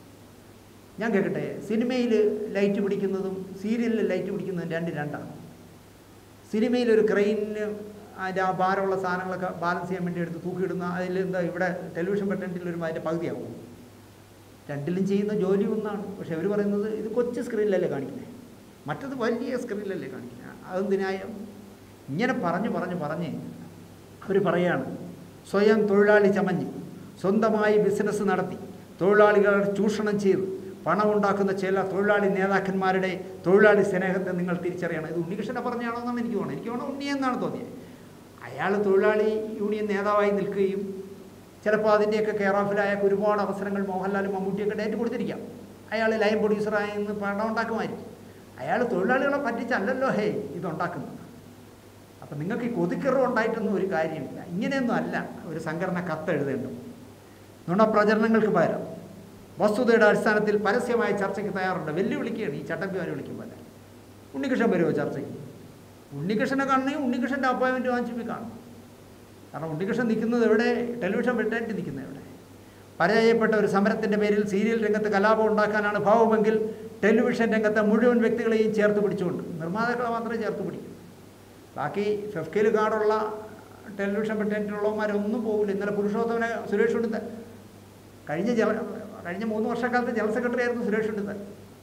[SPEAKER 2] ഞാൻ കേൾക്കട്ടെ സിനിമയിൽ ലൈറ്റ് പിടിക്കുന്നതും സീരിയലിൽ ലൈറ്റ് പിടിക്കുന്നതും രണ്ട് രണ്ടാണ് സിനിമയിൽ ഒരു ക്രെയിനിന് അതിൻ്റെ ആ ഭാരമുള്ള സാധനങ്ങളൊക്കെ ബാലൻസ് ചെയ്യാൻ വേണ്ടി എടുത്ത് തൂക്കിയിടുന്ന അതിൽ എന്താ ഇവിടെ ടെലിവിഷൻ പെട്ടൻറ്റിൽ ഒരു അതിൻ്റെ പകുതിയാവും രണ്ടിലും ചെയ്യുന്ന ജോലി ഒന്നാണ് പക്ഷെ അവർ പറയുന്നത് ഇത് കൊച്ചു സ്ക്രീനിലല്ലേ കാണിക്കുന്നത് മറ്റത് വലിയ സ്ക്രീനിലല്ലേ കാണിക്കുന്നത് അതെന്തിനായും ഇങ്ങനെ പറഞ്ഞ് പറഞ്ഞ് പറഞ്ഞ് അവർ പറയാണ് സ്വയം തൊഴിലാളി ചമഞ്ഞ് സ്വന്തമായി ബിസിനസ് നടത്തി തൊഴിലാളികളെ ചൂഷണം ചെയ്ത് പണമുണ്ടാക്കുന്ന ചില തൊഴിലാളി നേതാക്കന്മാരുടെ തൊഴിലാളി സ്നേഹത്തെ നിങ്ങൾ തിരിച്ചറിയണം ഇത് ഉണ്ണികൃഷ്ണനെ പറഞ്ഞാണോ എന്നാണ് എനിക്ക് തോന്നുന്നത് എനിക്ക് തോന്നുന്നു ഉണ്ണിയെന്നാണ് തോന്നിയത് അയാൾ തൊഴിലാളി യൂണിയൻ നേതാവായി നിൽക്കുകയും ചിലപ്പോൾ അതിൻ്റെയൊക്കെ കെയർ ഓഫിലായ ഒരുപാട് അവസരങ്ങൾ മോഹൻലാലും മമ്മൂട്ടിയൊക്കെ ഡേറ്റ് കൊടുത്തിരിക്കാം അയാൾ ലൈൻ പ്രൊഡ്യൂസറായി നിന്ന് പണം ഉണ്ടാക്കുമായിരിക്കും അയാൾ തൊഴിലാളികളെ പറ്റിച്ചല്ലല്ലോ ഹേ ഇതുണ്ടാക്കുന്നത് അപ്പം നിങ്ങൾക്ക് ഈ കൊതിക്കറവ് ഉണ്ടായിട്ടൊന്നും ഒരു കാര്യമില്ല ഇങ്ങനെയൊന്നും അല്ല ഒരു സംഘടന കത്തെഴുതേണ്ടത് നുണപ്രചരണങ്ങൾക്ക് പകരം വസ്തുതയുടെ അടിസ്ഥാനത്തിൽ പരസ്യമായ ചർച്ചയ്ക്ക് തയ്യാറുണ്ട് വെല്ലുവിളിക്കുകയാണ് ഈ ചട്ടമ്പിമാർ വിളിക്കുമ്പോൾ ഉണ്ണികൃഷ്ണൻ വരുമോ ചർച്ചയ്ക്ക് ഉണ്ണികൃഷ്ണനെ കാണണമെങ്കിൽ ഉണ്ണികൃഷ്ണൻ്റെ അപ്പോയിൻമെൻറ്റ് വാങ്ങിച്ചു കാണും കാരണം ഉണ്ണികൃഷ്ണൻ നിൽക്കുന്നത് എവിടെ ടെലിവിഷൻ വിട്ടായിട്ട് നിൽക്കുന്നത് എവിടെ പരാജയപ്പെട്ട ഒരു സമരത്തിൻ്റെ പേരിൽ സീരിയൽ രംഗത്ത് കലാപം ഉണ്ടാക്കാനാണ് ഭാവമെങ്കിൽ ടെലിവിഷൻ രംഗത്തെ മുഴുവൻ വ്യക്തികളെയും ചേർത്ത് പിടിച്ചുകൊണ്ട് നിർമ്മാതാക്കളെ മാത്രമേ ചേർത്ത് പിടിക്കൂ ബാക്കി ഫെഫ്കയിൽ കാർഡുള്ള ടെലിവിഷൻ പെട്ടേറ്റുള്ളവന്മാരൊന്നും പോകില്ല ഇന്നലെ പുരുഷോത്തമനെ സുരേഷ് ഉണ്ണിത്തൻ കഴിഞ്ഞ ജല കഴിഞ്ഞ മൂന്ന് വർഷക്കാലത്ത് ജനറൽ സെക്രട്ടറി ആയിരുന്നു സുരേഷ് ഉണ്ണിത്തൻ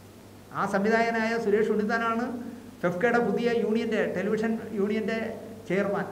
[SPEAKER 2] ആ സംവിധായകനായ സുരേഷ് ഉണ്ണിത്താനാണ് ഫെഫ്കയുടെ പുതിയ യൂണിയൻ്റെ ടെലിവിഷൻ യൂണിയൻ്റെ ചെയർമാൻ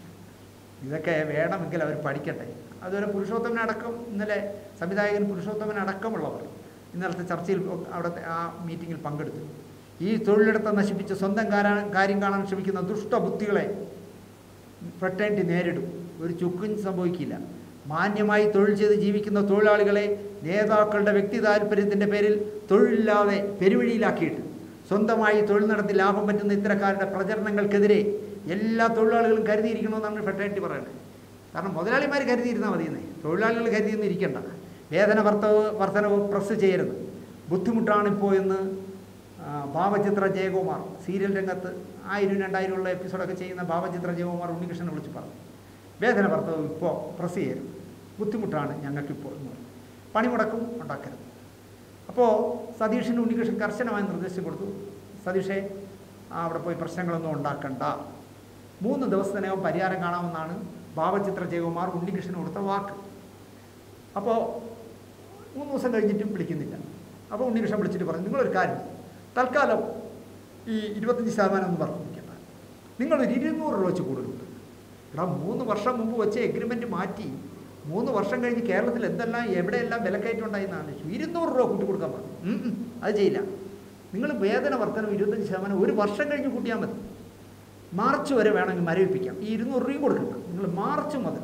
[SPEAKER 2] ഇതൊക്കെ വേണമെങ്കിൽ അവർ പഠിക്കട്ടെ അതുപോലെ പുരുഷോത്തമനടക്കം ഇന്നലെ സംവിധായകൻ പുരുഷോത്തമനടക്കമുള്ളവർ ഇന്നലത്തെ ചർച്ചയിൽ അവിടുത്തെ ആ മീറ്റിങ്ങിൽ പങ്കെടുത്തു ഈ തൊഴിലിടത്തെ നശിപ്പിച്ച് സ്വന്തം കാരാ- കാര്യം കാണാൻ ശ്രമിക്കുന്ന ദുഷ്ടബുദ്ധികളെ ഫ്രട്ടേണിറ്റി നേരിടും ഒരു ചുക്കും സംഭവിക്കില്ല മാന്യമായി തൊഴിൽ ചെയ്ത് ജീവിക്കുന്ന തൊഴിലാളികളെ നേതാക്കളുടെ വ്യക്തി താല്പര്യത്തിൻ്റെ പേരിൽ തൊഴിലില്ലാതെ പെരുവഴിയിലാക്കിയിട്ട് സ്വന്തമായി തൊഴിൽ നടത്തി ലാഭം പറ്റുന്ന ഇത്തരക്കാരുടെ പ്രചരണങ്ങൾക്കെതിരെ എല്ലാ തൊഴിലാളികളും കരുതിയിരിക്കണമെന്നാണ് ഫെട്ടേണിറ്റി പറയുന്നത് കാരണം മുതലാളിമാർ കരുതിയിരുന്നാൽ മതിയെന്നേ തൊഴിലാളികൾ കരുതിയൊന്നും ഇരിക്കണ്ട വേതന വർത്തവ് വർധനവ് പ്രസ് ചെയ്യരുത് ബുദ്ധിമുട്ടാണിപ്പോൾ എന്ന് ആ, ഭാവചിത്ര ജയകുമാർ സീരിയൽ രംഗത്ത് ആയിരം രണ്ടായിരം ഉള്ള എപ്പിസോഡൊക്കെ ചെയ്യുന്ന ഭാവചിത്ര ജയകുമാർ ഉണ്ണികൃഷ്ണനെ വിളിച്ച് പറഞ്ഞു വേതന വർത്തവ് ഇപ്പോൾ പ്രസ് ചെയ്യരുത് ബുദ്ധിമുട്ടാണ് ഞങ്ങൾക്കിപ്പോൾ എന്ന് പറഞ്ഞു പണിമുടക്കും ഉണ്ടാക്കരുത് അപ്പോൾ സതീഷിന് ഉണ്ണികൃഷ്ണൻ കർശനമായി നിർദ്ദേശം കൊടുത്തു സതീഷെ ആ, അവിടെ പോയി പ്രശ്നങ്ങളൊന്നും ഉണ്ടാക്കണ്ട മൂന്ന് ദിവസത്തിനകം പരിഹാരം കാണാമെന്നാണ് ഭാവചിത്ര ജയകുമാർ ഉണ്ണികൃഷ്ണന് കൊടുത്ത വാക്ക് അപ്പോൾ മൂന്ന് ദിവസം കഴിഞ്ഞിട്ടും വിളിക്കുന്നില്ല അപ്പോൾ ഉണ്ണികൃഷ്ണൻ വിളിച്ചിട്ട് പറഞ്ഞു നിങ്ങളൊരു കാര്യം തൽക്കാലം ഈ ഇരുപത്തഞ്ച് ശതമാനം ഒന്നും വർദ്ധിപ്പിക്കണ്ട നിങ്ങളൊരു ഇരുന്നൂറ് രൂപ വെച്ച് കൂടുതലുണ്ട് എടാ മൂന്ന് വർഷം മുമ്പ് വെച്ച എഗ്രിമെൻറ്റ് മാറ്റി മൂന്ന് വർഷം കഴിഞ്ഞ് കേരളത്തിൽ എന്തെല്ലാം എവിടെയെല്ലാം വിലക്കയറ്റം ഉണ്ടായെന്ന് ആലോചിച്ചു ഇരുന്നൂറ് രൂപ കൂട്ടി കൊടുക്കാൻ പറഞ്ഞു ഉം, ഉം, അത് ചെയ്യില്ല നിങ്ങൾ വേതന വർധനം ഇരുപത്തഞ്ച് ശതമാനം ഒരു വർഷം കഴിഞ്ഞ് കൂട്ടിയാൽ മതി മാർച്ച് വരെ വേണമെങ്കിൽ മരവിപ്പിക്കാം ഈ ഇരുന്നൂറ് രൂപയും കൊടുക്കണ്ട നിങ്ങൾ മാർച്ച് മുതൽ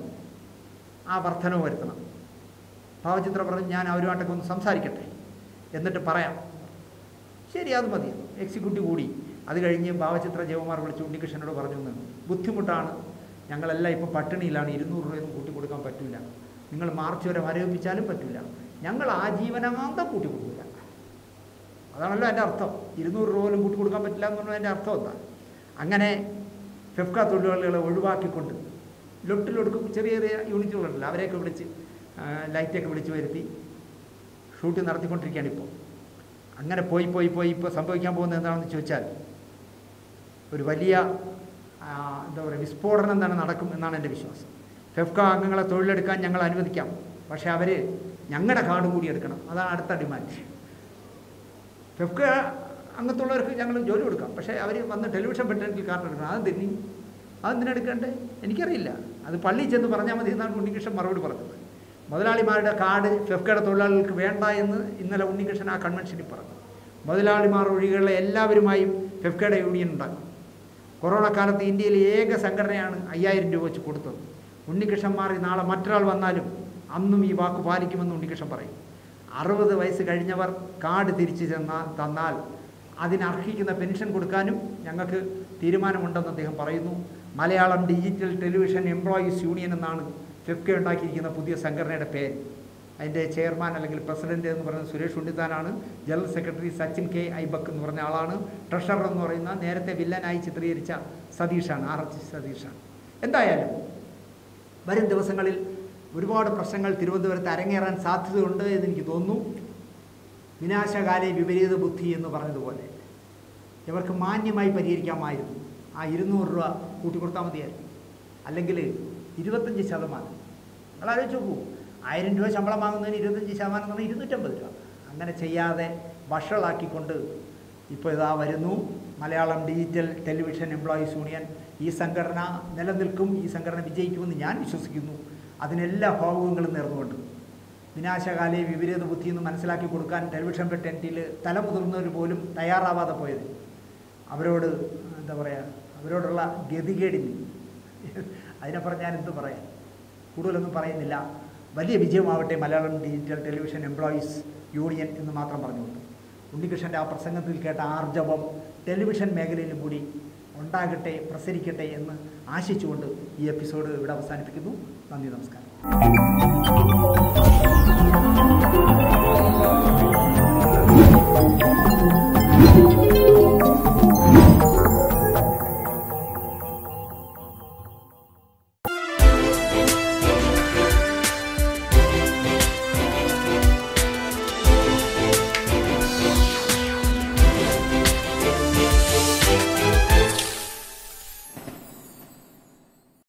[SPEAKER 2] ആ വർധനവ് വരുത്തണം ഭാവചിത്ര പറഞ്ഞ് ഞാൻ അവരുമായിട്ടൊക്കെ ഒന്ന് സംസാരിക്കട്ടെ എന്നിട്ട് പറയാം ശരി അത് മതി എക്സിക്യൂട്ടീവ് കൂടി അത് കഴിഞ്ഞ് ഭാവചിത്ര ജയകുമാർ വിളിച്ച് ഉണ്ണികൃഷ്ണനോട് പറഞ്ഞു എന്ന് ബുദ്ധിമുട്ടാണ് ഞങ്ങളെല്ലാം ഇപ്പോൾ പട്ടിണിയിലാണ് ഇരുന്നൂറ് രൂപയൊന്നും കൂട്ടി കൊടുക്കാൻ പറ്റില്ല നിങ്ങൾ മാർച്ച് വരെ മരവിപ്പിച്ചാലും പറ്റില്ല ഞങ്ങൾ ആജീവനാന്തം കൂട്ടി കൊടുക്കില്ല അതാണല്ലോ എൻ്റെ അർത്ഥം ഇരുന്നൂറ് രൂപ പോലും കൂട്ടി കൊടുക്കാൻ പറ്റില്ല എന്ന് പറഞ്ഞാൽ എൻ്റെ അർത്ഥം എന്താ അങ്ങനെ ഫെഫ്ക തൊഴിലാളികളെ ഒഴിവാക്കിക്കൊണ്ട് ലൊട്ടിലൊടുക്കും ചെറിയ ചെറിയ യൂണിറ്റുകളുണ്ടല്ലോ അവരെയൊക്കെ വിളിച്ച് ആ, ലൈറ്റൊക്കെ വിളിച്ച് വരുത്തി ഷൂട്ടിംഗ് നടത്തിക്കൊണ്ടിരിക്കുകയാണ് ഇപ്പോൾ അങ്ങനെ പോയി പോയി പോയി ഇപ്പോൾ സംഭവിക്കാൻ പോകുന്നത് എന്താണെന്ന് ചോദിച്ചാൽ ഒരു വലിയ ആ, എന്താ പറയുക വിസ്ഫോടനം തന്നെ നടക്കും എന്നാണ് എൻ്റെ വിശ്വാസം ഫെഫ്ക അംഗങ്ങളെ തൊഴിലെടുക്കാൻ ഞങ്ങൾ അനുവദിക്കാം പക്ഷേ അവർ ഞങ്ങളുടെ കാർഡ് കൂടി എടുക്കണം അതാണ് അടുത്ത ഡിമാൻഡ് ഫെഫ്ക അംഗത്തുള്ളവർക്ക് ഞങ്ങൾ ജോലി കൊടുക്കാം പക്ഷേ അവർ വന്ന് ടെലിവിഷൻ പെട്ടെങ്കിൽ കാർഡ് എടുക്കണം അത് തിന്നി അതെന്തിനെടുക്കണ്ടേ എനിക്കറിയില്ല അത് പള്ളിയിൽ ചെന്ന് പറഞ്ഞാൽ മതി എന്നാണ് ഉണ്ണികൃഷ്ണൻ മറുപടി പറഞ്ഞത് മുതലാളിമാരുടെ കാർഡ് ഫെഫ്കയുടെ തൊഴിലാളികൾക്ക് വേണ്ട എന്ന് ഇന്നലെ ഉണ്ണികൃഷ്ണൻ ആ കൺവെൻഷനിൽ പറഞ്ഞു മുതലാളിമാർ ഒഴികെയുള്ള എല്ലാവരുമായും ഫെഫ്കയുടെ യൂണിയൻ ഉണ്ടാക്കും കൊറോണ കാലത്ത് ഇന്ത്യയിലെ ഏക സംഘടനയാണ് അയ്യായിരം രൂപ വെച്ച് കൊടുത്തത് ഉണ്ണികൃഷ്ണൻ മാറി നാളെ മറ്റൊരാൾ വന്നാലും അന്നും ഈ വാക്ക് പാലിക്കുമെന്ന് ഉണ്ണികൃഷ്ണൻ പറയും അറുപത് വയസ്സ് കഴിഞ്ഞവർ കാർഡ് തിരിച്ചു ചെന്നാൽ തന്നാൽ അതിനർഹിക്കുന്ന പെൻഷൻ കൊടുക്കാനും ഞങ്ങൾക്ക് തീരുമാനമുണ്ടെന്ന് അദ്ദേഹം പറയുന്നു Malayalam digital television employees union എന്നാണ് ഫിഫ്ക ഉണ്ടാക്കിയിരിക്കുന്ന പുതിയ സംഘടനയുടെ പേര് അതിൻ്റെ ചെയർമാൻ അല്ലെങ്കിൽ പ്രസിഡന്റ് എന്ന് പറയുന്നത് സുരേഷ് ഉണ്ണിത്താനാണ് ജനറൽ സെക്രട്ടറി സച്ചിൻ കെ ഐബക്ക് എന്ന് പറഞ്ഞ ആളാണ് ട്രഷറർ എന്ന് പറയുന്ന നേരത്തെ വില്ലനായി ചിത്രീകരിച്ച സതീഷാണ് ആർ എച്ച് സതീഷാണ് എന്തായാലും വരും ദിവസങ്ങളിൽ ഒരുപാട് പ്രശ്നങ്ങൾ തിരുവനന്തപുരത്ത് അരങ്ങേറാൻ സാധ്യതയുണ്ട് എന്ന് എനിക്ക് തോന്നുന്നു വിനാശകാലെ വിപരീത ബുദ്ധി എന്ന് പറഞ്ഞതുപോലെ ഇവർക്ക് മാന്യമായി പരിഹരിക്കാമായിരുന്നു ആ ഇരുന്നൂറ് രൂപ കൂട്ടിക്കൊടുത്താൽ മതിയായിരുന്നു അല്ലെങ്കിൽ ഇരുപത്തഞ്ച് ശതമാനം നിങ്ങൾ ആലോചിച്ച് നോക്കൂ ആയിരം രൂപ ശമ്പളം വാങ്ങുന്നതിന് ഇരുപത്തഞ്ച് ശതമാനം എന്ന് പറഞ്ഞാൽ ഇരുന്നൂറ്റമ്പത് രൂപ അങ്ങനെ ചെയ്യാതെ വഷളാക്കിക്കൊണ്ട് ഇപ്പോൾ ഇതാ വരുന്നു Malayalam digital television employees union ഈ സംഘടന നിലനിൽക്കും ഈ സംഘടന വിജയിക്കുമെന്ന് ഞാൻ വിശ്വസിക്കുന്നു അതിനെല്ലാ ഭാവുകങ്ങളും നേർന്നുകൊണ്ട് വിനാശകാലെ വിപരീത ബുദ്ധി എന്ന് മനസ്സിലാക്കി കൊടുക്കാൻ ടെലിവിഷൻ പെട്ടെൻറ്റിൽ തലമുതിർന്നവർ പോലും തയ്യാറാവാതെ പോയത് അവരോട് എന്താ പറയുക അവരോടുള്ള ഗതികേടിന് അതിനപ്പുറം ഞാൻ എന്ത് പറയാൻ കൂടുതലൊന്നും പറയുന്നില്ല വലിയ വിജയമാവട്ടെ Malayalam digital television employees union എന്ന് മാത്രം പറഞ്ഞുകൊണ്ട് ഉണ്ണികൃഷ്ണൻ്റെ ആ പ്രസംഗത്തിൽ കേട്ട ആർജവം ടെലിവിഷൻ മേഖലയിലും കൂടി ഉണ്ടാകട്ടെ പ്രസരിക്കട്ടെ എന്ന് ആശിച്ചുകൊണ്ട് ഈ എപ്പിസോഡ് ഇവിടെ അവസാനിപ്പിക്കുന്നു നന്ദി നമസ്കാരം